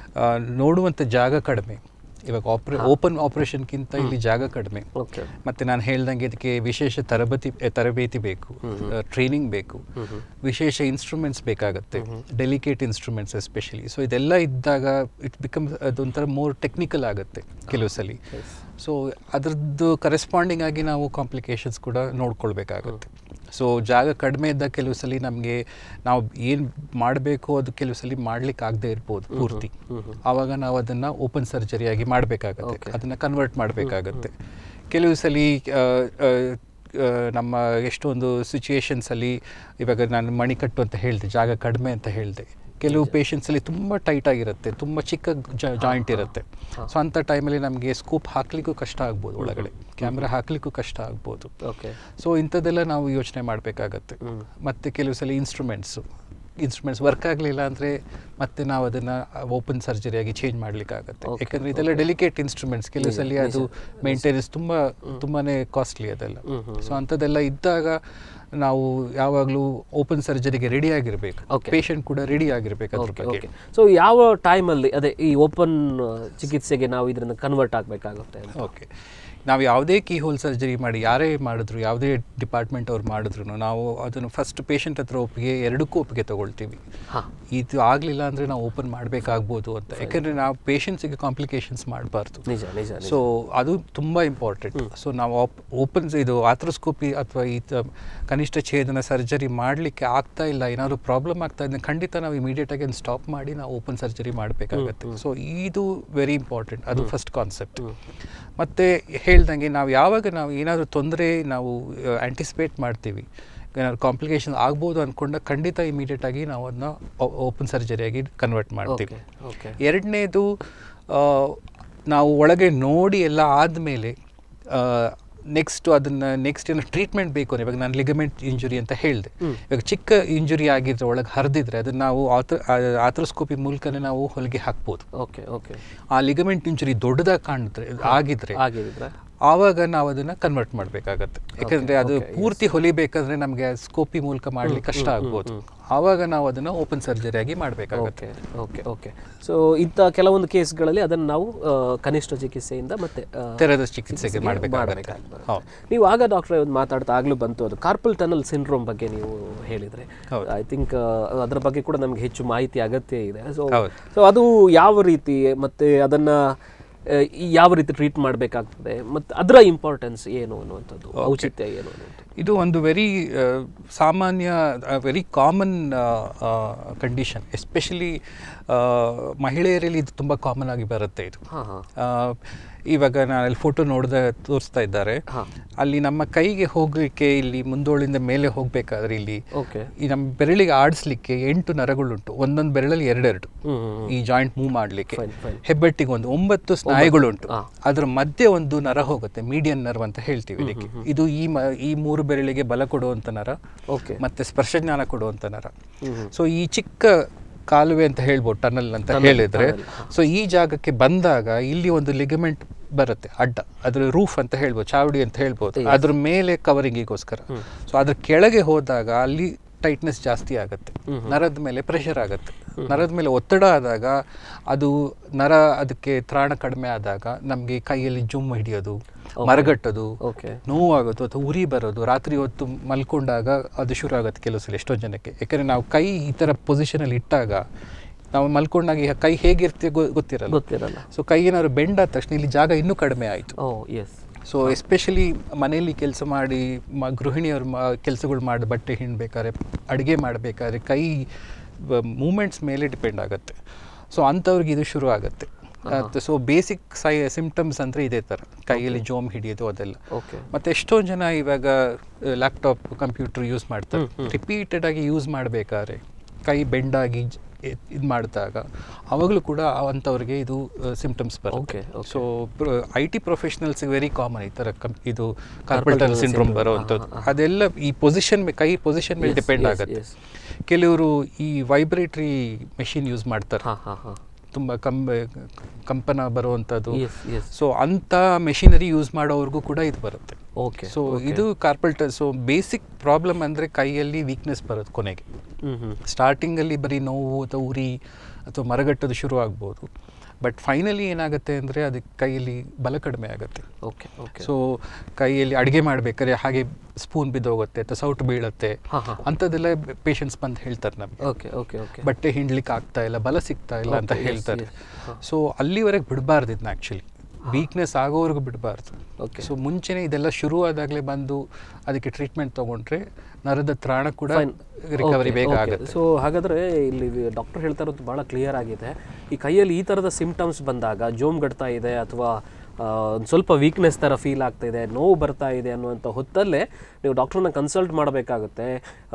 ನೋಡುವಂಥ ಜಾಗ ಕಡಿಮೆ ಇವಾಗ ಆಪ್ರೇ ಓಪನ್ ಆಪರೇಷನ್ಗಿಂತ ಇಲ್ಲಿ ಜಾಗ ಕಡಿಮೆ ಓಕೆ ಮತ್ತೆ ನಾನು ಹೇಳ್ದಂಗೆ ಇದಕ್ಕೆ ವಿಶೇಷ ತರಬೇತಿ ತರಬೇತಿ ಬೇಕು ಟ್ರೈನಿಂಗ್ ಬೇಕು ವಿಶೇಷ ಇನ್ಸ್ಟ್ರೂಮೆಂಟ್ಸ್ ಬೇಕಾಗುತ್ತೆ ಡೆಲಿಕೇಟ್ ಇನ್ಸ್ಟ್ರೂಮೆಂಟ್ಸ್ ಎಸ್ಪೆಷಲಿ ಸೊ ಇದೆಲ್ಲ ಇದ್ದಾಗ ಇಟ್ ಬಿಕಮ್ ಅದೊಂಥರ ಮೋರ್ ಟೆಕ್ನಿಕಲ್ ಆಗುತ್ತೆ ಕೆಲವು ಸಲ ಸೊ ಅದರದ್ದು ಕರೆಸ್ಪಾಂಡಿಂಗ್ ಆಗಿ ನಾವು ಕಾಂಪ್ಲಿಕೇಶನ್ಸ್ ಕೂಡ ನೋಡ್ಕೊಳ್ಬೇಕಾಗುತ್ತೆ ಸೊ ಜಾಗ ಕಡಿಮೆ ಇದ್ದಾಗ ಕೆಲವು ಸಲ ನಮಗೆ ನಾವು ಏನು ಮಾಡಬೇಕು ಅದು ಕೆಲವು ಸಲ ಮಾಡ್ಲಿಕ್ಕೆ ಆಗದೆ ಇರ್ಬೋದು ಪೂರ್ತಿ ಆವಾಗ ನಾವು ಅದನ್ನು ಓಪನ್ ಸರ್ಜರಿಯಾಗಿ ಮಾಡಬೇಕಾಗತ್ತೆ ಅದನ್ನು ಕನ್ವರ್ಟ್ ಮಾಡಬೇಕಾಗತ್ತೆ ಕೆಲವು ಸಲ ಆ, ಆ, ಆ, ನಮ್ಮ ಎಷ್ಟೊಂದು ಸಿಚುಯೇಷನ್ಸಲ್ಲಿ ಇವಾಗ ನಾನು ಮಣಿಕಟ್ಟು ಅಂತ ಹೇಳಿದೆ ಜಾಗ ಕಡಿಮೆ ಅಂತ ಹೇಳಿದೆ ಕೆಲವು ಪೇಷಂಟ್ಸಲ್ಲಿ ತುಂಬ ಟೈಟ್ ಆಗಿರುತ್ತೆ ತುಂಬ ಚಿಕ್ಕ ಜಾಯಿಂಟ್ ಇರುತ್ತೆ ಸೊ ಅಂಥ ಟೈಮಲ್ಲಿ ನಮಗೆ ಸ್ಕೋಪ್ ಹಾಕ್ಲಿಕ್ಕೂ ಕಷ್ಟ ಆಗ್ಬೋದು ಒಳಗಡೆ ಕ್ಯಾಮ್ರಾ ಹಾಕ್ಲಿಕ್ಕೂ ಕಷ್ಟ ಆಗ್ಬೋದು ಓಕೆ ಸೊ ಇಂಥದ್ದೆಲ್ಲ ನಾವು ಯೋಚನೆ ಮಾಡಬೇಕಾಗತ್ತೆ ಮತ್ತು ಕೆಲವು ಸಲ ಇನ್ಸ್ಟ್ರೂಮೆಂಟ್ಸು ಇನ್ಸ್ಟ್ರೂಮೆಂಟ್ಸ್ ವರ್ಕ್ ಆಗಲಿಲ್ಲ ಅಂದರೆ ಮತ್ತೆ ನಾವು ಅದನ್ನು ಓಪನ್ ಸರ್ಜರಿಯಾಗಿ ಚೇಂಜ್ ಮಾಡಲಿಕ್ಕಾಗತ್ತೆ Okay, ಯಾಕಂದರೆ ಇದೆಲ್ಲ ಡೆಲಿಕೇಟ್ ಇನ್ಸ್ಟ್ರೂಮೆಂಟ್ಸ್ ಕೆಲವು ಸಲ ನಿಜ, ಅದು ನಿಜ. ಮೇಂಟೆನೆನ್ಸ್ ತುಂಬ ತುಂಬಾ ಕಾಸ್ಟ್ಲಿ ಅದೆಲ್ಲ ಹ್ಮ್, ಹ್ಮ್, ಸೊ ಅಂಥದ್ದೆಲ್ಲ ಇದ್ದಾಗ ನಾವು ಯಾವಾಗಲೂ ಓಪನ್ ಸರ್ಜರಿಗೆ ರೆಡಿ ಆಗಿರಬೇಕು Okay. ಪೇಷಂಟ್ ಕೂಡ ರೆಡಿ ಆಗಿರಬೇಕು ಅದ್ರ ಓಕೆ ಬಗ್ಗೆ ಓಕೆ ಸೊ ಯಾವ ಟೈಮಲ್ಲಿ ಅದೇ ಈ ಓಪನ್ ಚಿಕಿತ್ಸೆಗೆ ನಾವು ಇದನ್ನು ಕನ್ವರ್ಟ್ ಆಗಬೇಕಾಗುತ್ತೆ ಅಂತ ಓಕೆ ನಾವು ಯಾವುದೇ ಕೀ ಹೋಲ್ ಸರ್ಜರಿ ಮಾಡಿ ಯಾರೇ ಮಾಡಿದ್ರು ಯಾವುದೇ ಡಿಪಾರ್ಟ್ಮೆಂಟ್ ಅವ್ರು ಮಾಡಿದ್ರು ನಾವು ಅದನ್ನು ಫಸ್ಟ್ ಪೇಷಂಟ್ ಹತ್ರ ಒಪ್ಪಿಗೆ ಎರಡಕ್ಕೂ ಒಪ್ಪಿಗೆ ತಗೊಳ್ತೀವಿ ಹಾಂ ಇದು ಆಗಲಿಲ್ಲ ಅಂದರೆ ನಾವು ಓಪನ್ ಮಾಡಬೇಕಾಗ್ಬೋದು ಅಂತ ಯಾಕಂದರೆ ನಾವು ಪೇಷಂಟ್ಸಿಗೆ ಕಾಂಪ್ಲಿಕೇಶನ್ಸ್ ಮಾಡಬಾರ್ದು ನಿಜ ನಿಜ ನಿಜ ಸೊ ಅದು ತುಂಬ ಇಂಪಾರ್ಟೆಂಟ್ ಸೊ ನಾವು ಓಪನ್ ಇದು ಆಥ್ರೋಸ್ಕೋಪಿ ಅಥವಾ ಈ ತ- ಕನಿಷ್ಠ ಛೇದನ ಸರ್ಜರಿ ಮಾಡಲಿಕ್ಕೆ ಆಗ್ತಾ ಇಲ್ಲ ಏನಾದರೂ ಪ್ರಾಬ್ಲಮ್ ಆಗ್ತಾ ಇದ್ದರೆ ಖಂಡಿತ ನಾವು ಇಮಿಡಿಯೇಟಾಗಿ ಅದನ್ನು ಸ್ಟಾಪ್ ಮಾಡಿ ನಾವು ಓಪನ್ ಸರ್ಜರಿ ಮಾಡಬೇಕಾಗತ್ತೆ ಸೊ ಇದು ವೆರಿ ಇಂಪಾರ್ಟೆಂಟ್ ಅದು ಫಸ್ಟ್ ಕಾನ್ಸೆಪ್ಟ್ ಮತ್ತು ಹೇಳ್ದಂಗೆ ನಾವು ಯಾವಾಗ ನಾವು ಏನಾದರೂ ತೊಂದರೆ ನಾವು ಆ್ಯಂಟಿಸಿಪೇಟ್ ಮಾಡ್ತೀವಿ ಏನಾದ್ರು ಕಾಂಪ್ಲಿಕೇಶನ್ ಆಗ್ಬೋದು ಅಂದ್ಕೊಂಡ ಖಂಡಿತ ಇಮಿಡಿಯೇಟಾಗಿ ನಾವು ಅದನ್ನ ಓಪನ್ ಸರ್ಜರಿಯಾಗಿ ಕನ್ವರ್ಟ್ ಮಾಡ್ತೀವಿ ಓಕೆ ಓಕೆ ಎರಡನೇದು ನಾವು ಒಳಗೆ ನೋಡಿ ಎಲ್ಲ ಆದಮೇಲೆ ನೆಕ್ಸ್ಟ್ ಅದನ್ನು ನೆಕ್ಸ್ಟ್ ಏನೋ ಟ್ರೀಟ್ಮೆಂಟ್ ಬೇಕು ಅಂದ್ರೆ ಇವಾಗ ನಾನು ಲಿಗಮೆಂಟ್ ಇಂಜುರಿ ಅಂತ ಹೇಳಿದೆ ಇವಾಗ ಚಿಕ್ಕ ಇಂಜುರಿ ಆಗಿದ್ರೆ ಒಳಗೆ ಹರಿದಿದ್ರೆ ಅದನ್ನು ನಾವು ಆಥ ಆಥ್ರೋಸ್ಕೋಪಿ ಮೂಲಕನೇ ನಾವು ಹೊಲಿಗೆ ಹಾಕ್ಬೋದು ಓಕೆ ಓಕೆ ಆ ಲಿಗಮೆಂಟ್ ಇಂಜುರಿ ದೊಡ್ಡದಾಗಿ ಕಾಣಿದ್ರೆ ಆಗಿದ್ರೆ ಆಗಿದ್ರೆ ಆವಾಗ ನಾವು ಅದನ್ನ ಕನ್ವರ್ಟ್ ಮಾಡಬೇಕಾಗತ್ತೆ ಯಾಕಂದ್ರೆ ಅದು okay, ಪೂರ್ತಿ ಹೊಲಿಬೇಕಾದ್ರೆ ನಮಗೆ ಸ್ಕೋಪಿ ಮೂಲಕ ಮಾಡ್ಲಿಕ್ಕೆ ಕಷ್ಟ ಆಗ್ಬೋದು ಆವಾಗ ನಾವು ಅದನ್ನ ಓಪನ್ ಸರ್ಜರಿಯಾಗಿ ಮಾಡಬೇಕಾಗತ್ತೆ ಓಕೆ ಓಕೆ ಓಕೆ ಸೊ ಇಂಥ ಕೆಲವೊಂದು ಕೇಸ್ಗಳಲ್ಲಿ ಅದನ್ನು ನಾವು ಆ, ಕನಿಷ್ಠ ಚಿಕಿತ್ಸೆಯಿಂದ ಮತ್ತೆ ಆ, ತೆರೆದ ಚಿಕಿತ್ಸೆಗೆ ಮಾಡಬೇಕಾಗತ್ತೆ ಮಾಡ್ಬೇಕಾಗ್ತದೆ. ಹೌದು ನೀವು ಆಗ ಡಾಕ್ಟ್ರೆ ಒಂದು ಮಾತಾಡ್ತಾ ಆಗ್ಲೂ ಬಂತು ಅದು ಕಾರ್ಪಲ್ ಟನಲ್ ಸಿಂಡ್ರೋಮ್ ಬಗ್ಗೆ ನೀವು ಹೇಳಿದ್ರೆ ಹೌದು. ಐ ಥಿಂಕ್ ಅದರ ಬಗ್ಗೆ ಕೂಡ ನಮ್ಗೆ ಹೆಚ್ಚು ಮಾಹಿತಿ ಅಗತ್ಯ ಇದೆ ಸೊ ಹೌದು. ಸೊ ಅದು ಯಾವ ರೀತಿ ಮತ್ತೆ ಅದನ್ನ ಆ, ಈ ಯಾವ ರೀತಿ ಟ್ರೀಟ್ ಮಾಡಬೇಕಾಗ್ತದೆ ಮತ್ತು ಅದರ ಇಂಪಾರ್ಟೆನ್ಸ್ ಏನು ಅನ್ನುವಂಥದ್ದು ಔಚಿತ್ಯ ಏನು ಅನ್ನುವಂಥದ್ದು ಇದು ಒಂದು ವೆರಿ ಸಾಮಾನ್ಯ ವೆರಿ ಕಾಮನ್ ಕಂಡೀಷನ್ ಎಸ್ಪೆಷಲಿ ಮಹಿಳೆಯರಲ್ಲಿ ಇದು ತುಂಬ ಕಾಮನ್ ಆಗಿ ಬರುತ್ತೆ ಇದು ಹಾಂ ಹಾಂ ಆ, ಇವಾಗ ನಾನು ಅಲ್ಲಿ ಫೋಟೋ ನೋಡ್ದೆ ತೋರಿಸ್ತಾ ಇದ್ದಾರೆ ಹಾಂ ಅಲ್ಲಿ ನಮ್ಮ ಕೈಗೆ ಹೋಗಲಿಕ್ಕೆ ಇಲ್ಲಿ ಮುಂದೋಳಿಂದ ಮೇಲೆ ಹೋಗಬೇಕಾದ್ರೆ ಇಲ್ಲಿ ಓಕೆ ಈ ನಮ್ಮ ಬೆರಳಿಗೆ ಆಡಿಸ್ಲಿಕ್ಕೆ ಎಂಟು ನರಗಳುಂಟು ಒಂದೊಂದು ಬೆರಳಲ್ಲಿ ಎರಡೆರಡು ಹ್ಞೂ ಹ್ಞೂ ಈ ಜಾಯಿಂಟ್ ಮೂವ್ ಮಾಡಲಿಕ್ಕೆ Fine, fine. ಹೆಬ್ಬೆಟ್ಟಿಗೆ ಒಂದು ಒಂಬತ್ತು ಸ್ನಾಯುಗಳುಂಟು ಹಾ. ಅದ್ರ ಮಧ್ಯೆ ಒಂದು ನರ ಹೋಗುತ್ತೆ ಮೀಡಿಯನ್ ನರ್ವ್ ಅಂತ ಹೇಳ್ತೀವಿ ಇದಕ್ಕೆ ಇದು ಈ ಮ ಈ ಮೂರು ಬೆರಳಿಗೆ ಬಲ ಕೊಡುವಂತ ನರ ಓಕೆ ಮತ್ತೆ ಸ್ಪರ್ಶಜ್ಞಾನ ಕೊಡುವಂತ ನರ ಹ್ಮ್ ಹ್ಮ್. ಸೊ ಈ ಚಿಕ್ಕ ಕಾಲುವೆ ಅಂತ ಹೇಳ್ಬೋದು ಟನಲ್ ಅಂತ ಹೇಳಿದ್ರೆ ಸೊ ಈ ಜಾಗಕ್ಕೆ ಬಂದಾಗ ಇಲ್ಲಿ ಒಂದು ಲಿಗಮೆಂಟ್ ಬರುತ್ತೆ ಅಡ್ಡ ಅದ್ರ ರೂಫ್ ಅಂತ ಹೇಳ್ಬೋದು ಚಾವಡಿ ಅಂತ ಹೇಳ್ಬೋದು ಅದ್ರ ಮೇಲೆ ಕವರಿಂಗಿಗೋಸ್ಕರ ಸೊ ಅದ್ರ ಕೆಳಗೆ ಹೋದಾಗ ಅಲ್ಲಿ ಟೈಟ್ನೆಸ್ ಜಾಸ್ತಿ ಆಗುತ್ತೆ ನರದ ಮೇಲೆ ಪ್ರೆಷರ್ ಆಗುತ್ತೆ ನರದ ಮೇಲೆ ಒತ್ತಡ ಆದಾಗ ಅದು ನರ ಅದಕ್ಕೆ ತ್ರಾಣ ಕಡಿಮೆ ಆದಾಗ ನಮಗೆ ಕೈಯಲ್ಲಿ ಜುಮ್ ಹಿಡಿಯೋದು ಮರಗಟ್ಟೋದು ಓಕೆ ನೋವಾಗೋದು ಅಥವಾ ಉರಿ ಬರೋದು ರಾತ್ರಿ ಹೊತ್ತು ಮಲ್ಕೊಂಡಾಗ ಅದು ಶುರು ಆಗುತ್ತೆ ಕೆಲವು ಸಲ ಎಷ್ಟೋ ಜನಕ್ಕೆ ಯಾಕಂದ್ರೆ ನಾವು ಕೈ ಈ ಥರ ಪೊಸಿಷನಲ್ಲಿ ಇಟ್ಟಾಗ ನಾವು ಮಲ್ಕೊಂಡಾಗ ಈ ಕೈ ಹೇಗಿರ್ತೀವಿ ಗೊ- ಗೊತ್ತಿರಲ್ಲ ಗೊತ್ತಿರಲ್ಲ ಸೊ ಕೈ ಏನಾದ್ರು ಬೆಂಡ್ ಆದ ತಕ್ಷಣ ಇಲ್ಲಿ ಜಾಗ ಇನ್ನೂ ಕಡಿಮೆ ಆಯಿತು ಓ ಎಸ್ ಸೊ ಎಸ್ಪೆಷಲಿ ಮನೆಯಲ್ಲಿ ಕೆಲಸ ಮಾಡಿ ಮ ಗೃಹಿಣಿಯರು ಮ ಕೆಲಸಗಳು ಮಾಡಿ ಬಟ್ಟೆ ಹಿಂಡ್ಬೇಕಾದ್ರೆ ಅಡುಗೆ ಮಾಡಬೇಕಾದ್ರೆ ಕೈ ಮೂಮೆಂಟ್ಸ್ ಮೇಲೆ ಡಿಪೆಂಡ್ ಆಗುತ್ತೆ ಸೊ ಅಂಥವ್ರಿಗೆ ಇದು ಶುರು ಆಗುತ್ತೆ ಸೊ ಬೇಸಿಕ್ ಸೈ ಸಿಂಪ್ಟಮ್ಸ್ ಅಂದರೆ ಇದೇ ಥರ ಕೈಯಲ್ಲಿ ಜೋಮ್ ಹಿಡಿಯೋದು ಅದೆಲ್ಲ ಓಕೆ ಮತ್ತು ಎಷ್ಟೊಂದು ಜನ ಇವಾಗ ಲ್ಯಾಪ್ಟಾಪ್ ಕಂಪ್ಯೂಟರ್ ಯೂಸ್ ಮಾಡ್ತಾರೆ ರಿಪೀಟೆಡ್ ಆಗಿ ಯೂಸ್ ಮಾಡಬೇಕಾದ್ರೆ ಕೈ ಬೆಂಡಾಗಿ ಇದು ಮಾಡಿದಾಗ ಅವಾಗಲೂ ಕೂಡ ಅಂಥವ್ರಿಗೆ ಇದು ಸಿಂಪ್ಟಮ್ಸ್ Okay, ಬರುತ್ತೆ okay. So I T professionals very common ಈ ಥರ ಕಂ ಇದು ಕಾರ್ಪಲ್ಟಲ್ ಸಿಂಡ್ರೋಮ್ ಬರುವಂಥದ್ದು ಅದೆಲ್ಲ ಈ ಪೊಸಿಷನ್ ಕೈ ಪೊಸಿಷನ್ ಮೇಲೆ Yes, ಡಿಪೆಂಡ್ yes, ಆಗುತ್ತೆ yes. ಕೆಲವರು ಈ ವೈಬ್ರೇಟ್ರಿ ಮೆಷಿನ್ ಯೂಸ್ ಮಾಡ್ತಾರೆ ಹಾಂ ಹಾಂ ಹಾಂ ತುಂಬ ಕಂಬ ಕಂಪನ ಬರುವಂಥದ್ದು ಎಸ್ ಎಸ್ ಸೊ ಅಂಥ ಮೆಷಿನರಿ ಯೂಸ್ ಮಾಡೋವ್ರಿಗೂ ಕೂಡ ಇದು ಬರುತ್ತೆ ಓಕೆ ಸೊ ಇದು ಕಾರ್ಪಲ್ಟಲ್ ಸೊ ಬೇಸಿಕ್ ಪ್ರಾಬ್ಲಮ್ ಅಂದರೆ ಕೈಯಲ್ಲಿ ವೀಕ್ನೆಸ್ ಬರುತ್ತೆ ಕೊನೆಗೆ ಹ್ಞೂ ಹ್ಞೂ ಸ್ಟಾರ್ಟಿಂಗಲ್ಲಿ ಬರೀ ನೋವು ಅಥವಾ ಉರಿ ಅಥವಾ ಮರಗಟ್ಟೋದು ಶುರು ಆಗ್ಬೋದು ಬಟ್ ಫೈನಲಿ ಏನಾಗುತ್ತೆ ಅಂದರೆ ಅದಕ್ಕೆ ಕೈಯಲ್ಲಿ ಬಲ ಕಡಿಮೆ ಆಗುತ್ತೆ ಓಕೆ ಓಕೆ ಸೊ ಕೈಯಲ್ಲಿ ಅಡುಗೆ ಮಾಡಬೇಕಾದ್ರೆ ಹಾಗೆ ಸ್ಪೂನ್ ಬಿದ್ದೋಗುತ್ತೆ ಅಥವಾ ಸೌಟು ಬೀಳುತ್ತೆ ಹಾಂ ಹಾಂ ಅಂಥದ್ದೆಲ್ಲ ಪೇಷಂಟ್ಸ್ ಬಂದು ಹೇಳ್ತಾರೆ ನಮಗೆ ಓಕೆ ಓಕೆ ಓಕೆ ಬಟ್ಟೆ ಹಿಂಡ್ಲಿಕ್ಕೆ ಆಗ್ತಾ ಇಲ್ಲ ಬಲ ಸಿಗ್ತಾ ಇಲ್ಲ ಅಂತ Okay, yes, ಹೇಳ್ತಾರೆ yes. ಹಾ. ಸೊ ಅಲ್ಲಿವರೆಗೆ ಬಿಡಬಾರ್ದು ಇದನ್ನ ಆ್ಯಕ್ಚುಲಿ ವೀಕ್ನೆಸ್ ಆಗೋವರೆಗೂ ಬಿಡಬಾರ್ದು ಓಕೆ ಸೊ ಮುಂಚೆನೇ ಇದೆಲ್ಲ ಶುರು ಆದಾಗಲೇ ಬಂದು ಅದಕ್ಕೆ ಟ್ರೀಟ್ಮೆಂಟ್ ತಗೊಂಡ್ರೆ ನರದ ತ್ರಾಣ ಕೂಡ ರಿಕವರಿ ಬೇಗ ಆಗುತ್ತೆ ಸೊ ಹಾಗಾದ್ರೆ ಇಲ್ಲಿ ಡಾಕ್ಟರ್ ಹೇಳ್ತಾ ಇರೋದು ಭಾಳ ಕ್ಲಿಯರ್ ಆಗಿದೆ ಈ ಕೈಯಲ್ಲಿ ಈ ಥರದ ಸಿಂಪ್ಟಮ್ಸ್ ಬಂದಾಗ ಜೋಮ್ ಗಡ್ತಾ ಇದೆ ಅಥವಾ ಒಂದು ಸ್ವಲ್ಪ ವೀಕ್ನೆಸ್ ಥರ ಫೀಲ್ ಆಗ್ತಾ ಇದೆ ನೋವು ಬರ್ತಾ ಇದೆ ಅನ್ನುವಂಥ ಹೊತ್ತಲ್ಲೇ ನೀವು ಡಾಕ್ಟ್ರನ್ನ ಕನ್ಸಲ್ಟ್ ಮಾಡಬೇಕಾಗುತ್ತೆ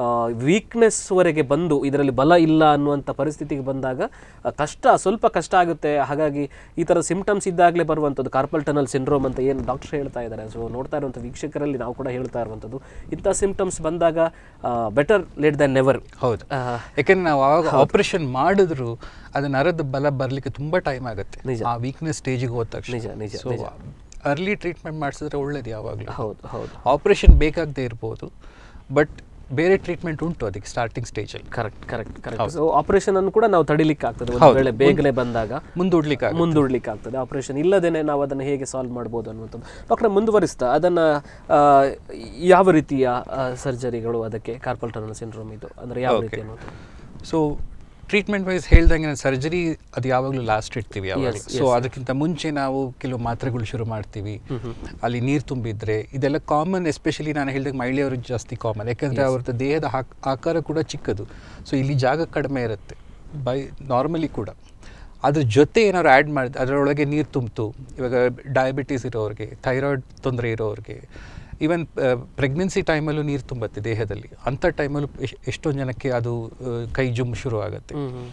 ವೀಕ್ನೆಸ್ವರೆಗೆ ಬಂದು ಇದರಲ್ಲಿ ಬಲ ಇಲ್ಲ ಅನ್ನುವಂಥ ಪರಿಸ್ಥಿತಿಗೆ ಬಂದಾಗ ಆ, ಕಷ್ಟ ಸ್ವಲ್ಪ ಕಷ್ಟ ಆಗುತ್ತೆ ಹಾಗಾಗಿ ಈ ಥರ ಸಿಂಪ್ಟಮ್ಸ್ ಇದ್ದಾಗಲೇ ಬರುವಂಥದ್ದು ಕಾರ್ಪಲ್ ಟನಲ್ ಸಿಂಡ್ರೋಮ್ ಅಂತ ಏನು ಡಾಕ್ಟರ್ ಹೇಳ್ತಾ ಇದ್ದಾರೆ ಸೊ ನೋಡ್ತಾ ಇರುವಂಥ ವೀಕ್ಷಕರಲ್ಲಿ ನಾವು ಕೂಡ ಹೇಳ್ತಾ ಇರುವಂಥದ್ದು ಇಂಥ ಸಿಂಪ್ಟಮ್ಸ್ ಬಂದಾಗ ಬೆಟರ್ ಲೇಟ್ ದನ್ ನೆವರ್ ಹೌದು ಯಾಕಂದ್ರೆ ನಾವು ಆವಾಗ ಆಪರೇಷನ್ ಮಾಡಿದ್ರು ಅದು ನರದ ಬಲ ಬರ್ಲಿಕ್ಕೆ ತುಂಬಾ ಟೈಮ್ ಆಗುತ್ತೆ ನಿಜ. ಆ ವೀಕ್ನೆಸ್ ಸ್ಟೇಜಿಗೆ ಹೋದ ತಕ್ಷಣ ನಿಜ, ನಿಜ, ಸೊ ಅರ್ಲಿ ಟ್ರೀಟ್ಮೆಂಟ್ ಮಾಡಿಸಿದ್ರೆ ಒಳ್ಳೇದು ಯಾವಾಗಲೂ ಹೌದು ಹೌದು ಆಪರೇಷನ್ ಬೇಕಾಗದೇ ಇರ್ಬೋದು ಬಟ್ ಬೇರೆ ಟ್ರೀಟ್ಮೆಂಟ್ ಉಂಟು ಅದಕ್ಕೆ ಸ್ಟಾರ್ಟಿಂಗ್ ಸ್ಟೇಜಲ್ಲಿ correct correct correct so operation ಅನ್ನು ಕೂಡ ನಾವು ತಡಿಲಿಕ್ಕೆ ಆಗ್ತದೆ ಒಂದು ವೇಳೆ ಬೇಗನೆ ಬಂದಾಗ ಮುಂದೂಡ್ಲಿಕ್ಕೆ ಮುಂದೂಡ್ಲಿಕ್ಕೆ ಆಗ್ತದೆ ಆಪರೇಷನ್ ಇಲ್ಲದೇನೆ ನಾವು ಅದನ್ನು ಹೇಗೆ ಸಾಲ್ವ್ ಮಾಡ್ಬೋದು ಅನ್ನುವಂಥದ್ದು ಡಾಕ್ಟರ್ ಮುಂದುವರಿಸ್ತಾ ಅದನ್ನ ಆ, ಯಾವ ರೀತಿಯ ಸರ್ಜರಿಗಳು ಅದಕ್ಕೆ ಕಾರ್ಪಲ್ ಟನಲ್ ಸಿಂಡ್ರೋಮ್ ಇದು ಅಂದ್ರೆ ಯಾವ ರೀತಿ ಅನ್ನುವಂಥದ್ದು ಸೊ ಟ್ರೀಟ್ಮೆಂಟ್ ವೈಸ್ ಹೇಳ್ದಂಗೆ ಸರ್ಜರಿ ಅದು ಯಾವಾಗಲೂ ಲಾಸ್ಟ್ ಇಡ್ತೀವಿ ಯಾವಾಗ ಸೊ ಅದಕ್ಕಿಂತ ಮುಂಚೆ ನಾವು ಕೆಲವು ಮಾತ್ರೆಗಳು ಶುರು ಮಾಡ್ತೀವಿ ಅಲ್ಲಿ ನೀರು ತುಂಬಿದ್ರೆ ಇದೆಲ್ಲ ಕಾಮನ್ ಎಸ್ಪೆಷಲಿ ನಾನು ಹೇಳಿದಾಗ ಮಹಿಳೆಯವ್ರಿಗೆ ಜಾಸ್ತಿ ಕಾಮನ್ ಯಾಕಂದರೆ ಅವ್ರದ್ದು ದೇಹದ ಹಾಕ್- ಆಕಾರ ಕೂಡ ಚಿಕ್ಕದು ಸೊ ಇಲ್ಲಿ ಜಾಗ ಕಡಿಮೆ ಇರುತ್ತೆ ಬೈ ನಾರ್ಮಲಿ ಕೂಡ ಅದ್ರ ಜೊತೆ ಏನಾದ್ರು ಆ್ಯಡ್ ಮಾಡಿದ ಅದರೊಳಗೆ ನೀರು ತುಂಬಿತು ಇವಾಗ ಡಯಾಬಿಟೀಸ್ ಇರೋರಿಗೆ ಥೈರಾಯ್ಡ್ ತೊಂದರೆ ಇರೋರಿಗೆ ಈವನ್ ಪ್ರೆಗ್ನೆನ್ಸಿ ಟೈಮಲ್ಲೂ ನೀರು ತುಂಬುತ್ತೆ ದೇಹದಲ್ಲಿ ಅಂಥ ಟೈಮಲ್ಲೂ ಎಷ್ಟೊಂದು ಜನಕ್ಕೆ ಅದು ಆ, ಕೈ ಜುಮ್ ಶುರು ಆಗುತ್ತೆ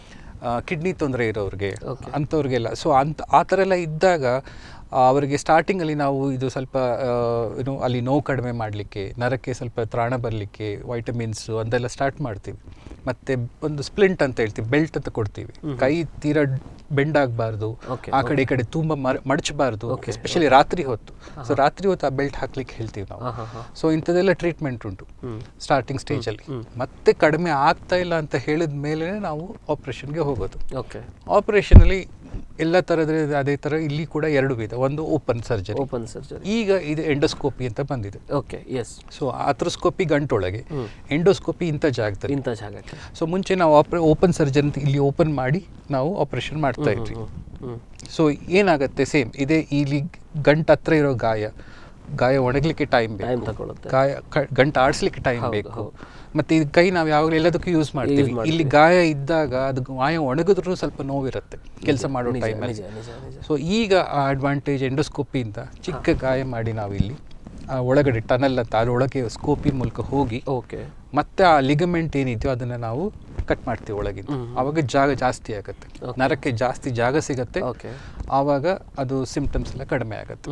ಕಿಡ್ನಿ ತೊಂದರೆ ಇರೋರಿಗೆ ಅಂಥವ್ರಿಗೆಲ್ಲ ಸೊ ಅಂತ ಆ ಥರ ಎಲ್ಲ ಇದ್ದಾಗ ಆ, ಅವರಿಗೆ ಸ್ಟಾರ್ಟಿಂಗಲ್ಲಿ ನಾವು ಇದು ಸ್ವಲ್ಪ ಏನು ಅಲ್ಲಿ ನೋವು ಕಡಿಮೆ ಮಾಡಲಿಕ್ಕೆ ನರಕ್ಕೆ ಸ್ವಲ್ಪ ತ್ರಾಣ ಬರಲಿಕ್ಕೆ ವೈಟಮಿನ್ಸು ಅಂತೆಲ್ಲ ಸ್ಟಾರ್ಟ್ ಮಾಡ್ತೀವಿ ಮತ್ತು ಒಂದು ಸ್ಪ್ಲಿಂಟ್ ಅಂತ ಹೇಳ್ತೀವಿ ಬೆಲ್ಟ್ ಅಂತ ಕೊಡ್ತೀವಿ ಕೈ ತೀರಾ ಬೆಂಡ್ ಆಗಬಾರ್ದು Okay, ಆ ಕಡೆ ಈ ಕಡೆ ತುಂಬ ಮರ ಮಡಚಬಾರ್ದು ಎಸ್ಪೆಷಲಿ ರಾತ್ರಿ ಹೊತ್ತು ಸೊ ರಾತ್ರಿ ಹೊತ್ತು ಆ ಬೆಲ್ಟ್ ಹಾಕ್ಲಿಕ್ಕೆ ಹೇಳ್ತೀವಿ ನಾವು ಸೊ ಇಂಥದ್ದೆಲ್ಲ ಟ್ರೀಟ್ಮೆಂಟ್ ಉಂಟು ಸ್ಟಾರ್ಟಿಂಗ್ ಸ್ಟೇಜಲ್ಲಿ ಮತ್ತೆ ಕಡಿಮೆ ಆಗ್ತಾ ಇಲ್ಲ ಅಂತ ಹೇಳಿದ ಮೇಲೆ ನಾವು ಆಪ್ರೇಷನ್ಗೆ ಹೋಗೋದು ಓಕೆ ಆಪರೇಷನಲ್ಲಿ ಎಲ್ಲ ಥರದ ಅದೇ ಥರ ಇಲ್ಲಿ ಕೂಡ ಎರಡು ವಿಧ ಒಂದು ಓಪನ್ ಸರ್ಜರಿ ಓಪನ್ ಸರ್ಜರಿ ಈಗ ಇದು ಎಂಡೋಸ್ಕೋಪಿ ಅಂತ ಬಂದಿದೆ ಓಕೆ ಎಸ್ ಸೊ ಆಥ್ರೋಸ್ಕೋಪಿ ಗಂಟೊಳಗೆ ಎಂಡೋಸ್ಕೋಪಿ ಇಂಥ ಜಾಗದಲ್ಲಿ ಇಂಥ ಜಾಗಕ್ಕೆ ಸೊ ಮುಂಚೆ ನಾವು ಆಪ್ರೆ ಓಪನ್ ಸರ್ಜರಿ ಅಂತ ಇಲ್ಲಿ ಓಪನ್ ಮಾಡಿ ನಾವು ಆಪರೇಷನ್ ಮಾಡ್ತಾ ಇದ್ವಿ ಹ್ಮ್ ಸೊ ಏನಾಗುತ್ತೆ ಸೇಮ್ ಇದೇ ಇಲ್ಲಿ ಗಂಟು ಹತ್ರ ಇರೋ ಗಾಯ ಗಾಯ ಒಣಗಲಿಕ್ಕೆ ಟೈಮ್ ಟೈಮ್ ಬೇಕು ತಗೊಳುತ್ತೆ ಗಾಯ ಕ- ಗಂಟು ಆಡಿಸ್ಲಿಕ್ಕೆ ಟೈಮ್ ಬೇಕು ಮತ್ತೆ ಇದು ಕೈ ನಾವು ಯಾವಾಗಲೂ ಎಲ್ಲದಕ್ಕೂ ಯೂಸ್ ಮಾಡ್ತೀವಿ ಇಲ್ಲಿ ಗಾಯ ಇದ್ದಾಗ ಅದು ಗಾಯ ಒಣಗಿದ್ರೂ ಸ್ವಲ್ಪ ನೋವಿರುತ್ತೆ ಕೆಲಸ ಮಾಡೋ ಟೈಮಲ್ಲಿ ನಿಜ ನಿಜ ನಿಜ ಸೊ ಈಗ ಆ ಅಡ್ವಾಂಟೇಜ್ ಎಂಡೋಸ್ಕೋಪಿಯಿಂದ ಚಿಕ್ಕ ಗಾಯ ಮಾಡಿ ನಾವಿಲ್ಲಿ ಆ ಒಳಗಡೆ ಟನಲ್ ಅಂತ ಅದರೊಳಗೆ ಸ್ಕೋಪಿ ಮೂಲಕ ಹೋಗಿ ಓಕೆ ಮತ್ತೆ ಆ ಲಿಗಮೆಂಟ್ ಏನಿದೆಯೋ ಅದನ್ನು ನಾವು ಕಟ್ ಮಾಡ್ತೀವಿ ಒಳಗಿಂದ ಆವಾಗ ಜಾಗ ಜಾಸ್ತಿ ಆಗುತ್ತೆ ನರಕ್ಕೆ ಜಾಸ್ತಿ ಜಾಗ ಸಿಗತ್ತೆ ಓಕೆ ಆವಾಗ ಅದು ಸಿಂಪ್ಟಮ್ಸ್ ಎಲ್ಲ ಕಡಿಮೆ ಆಗುತ್ತೆ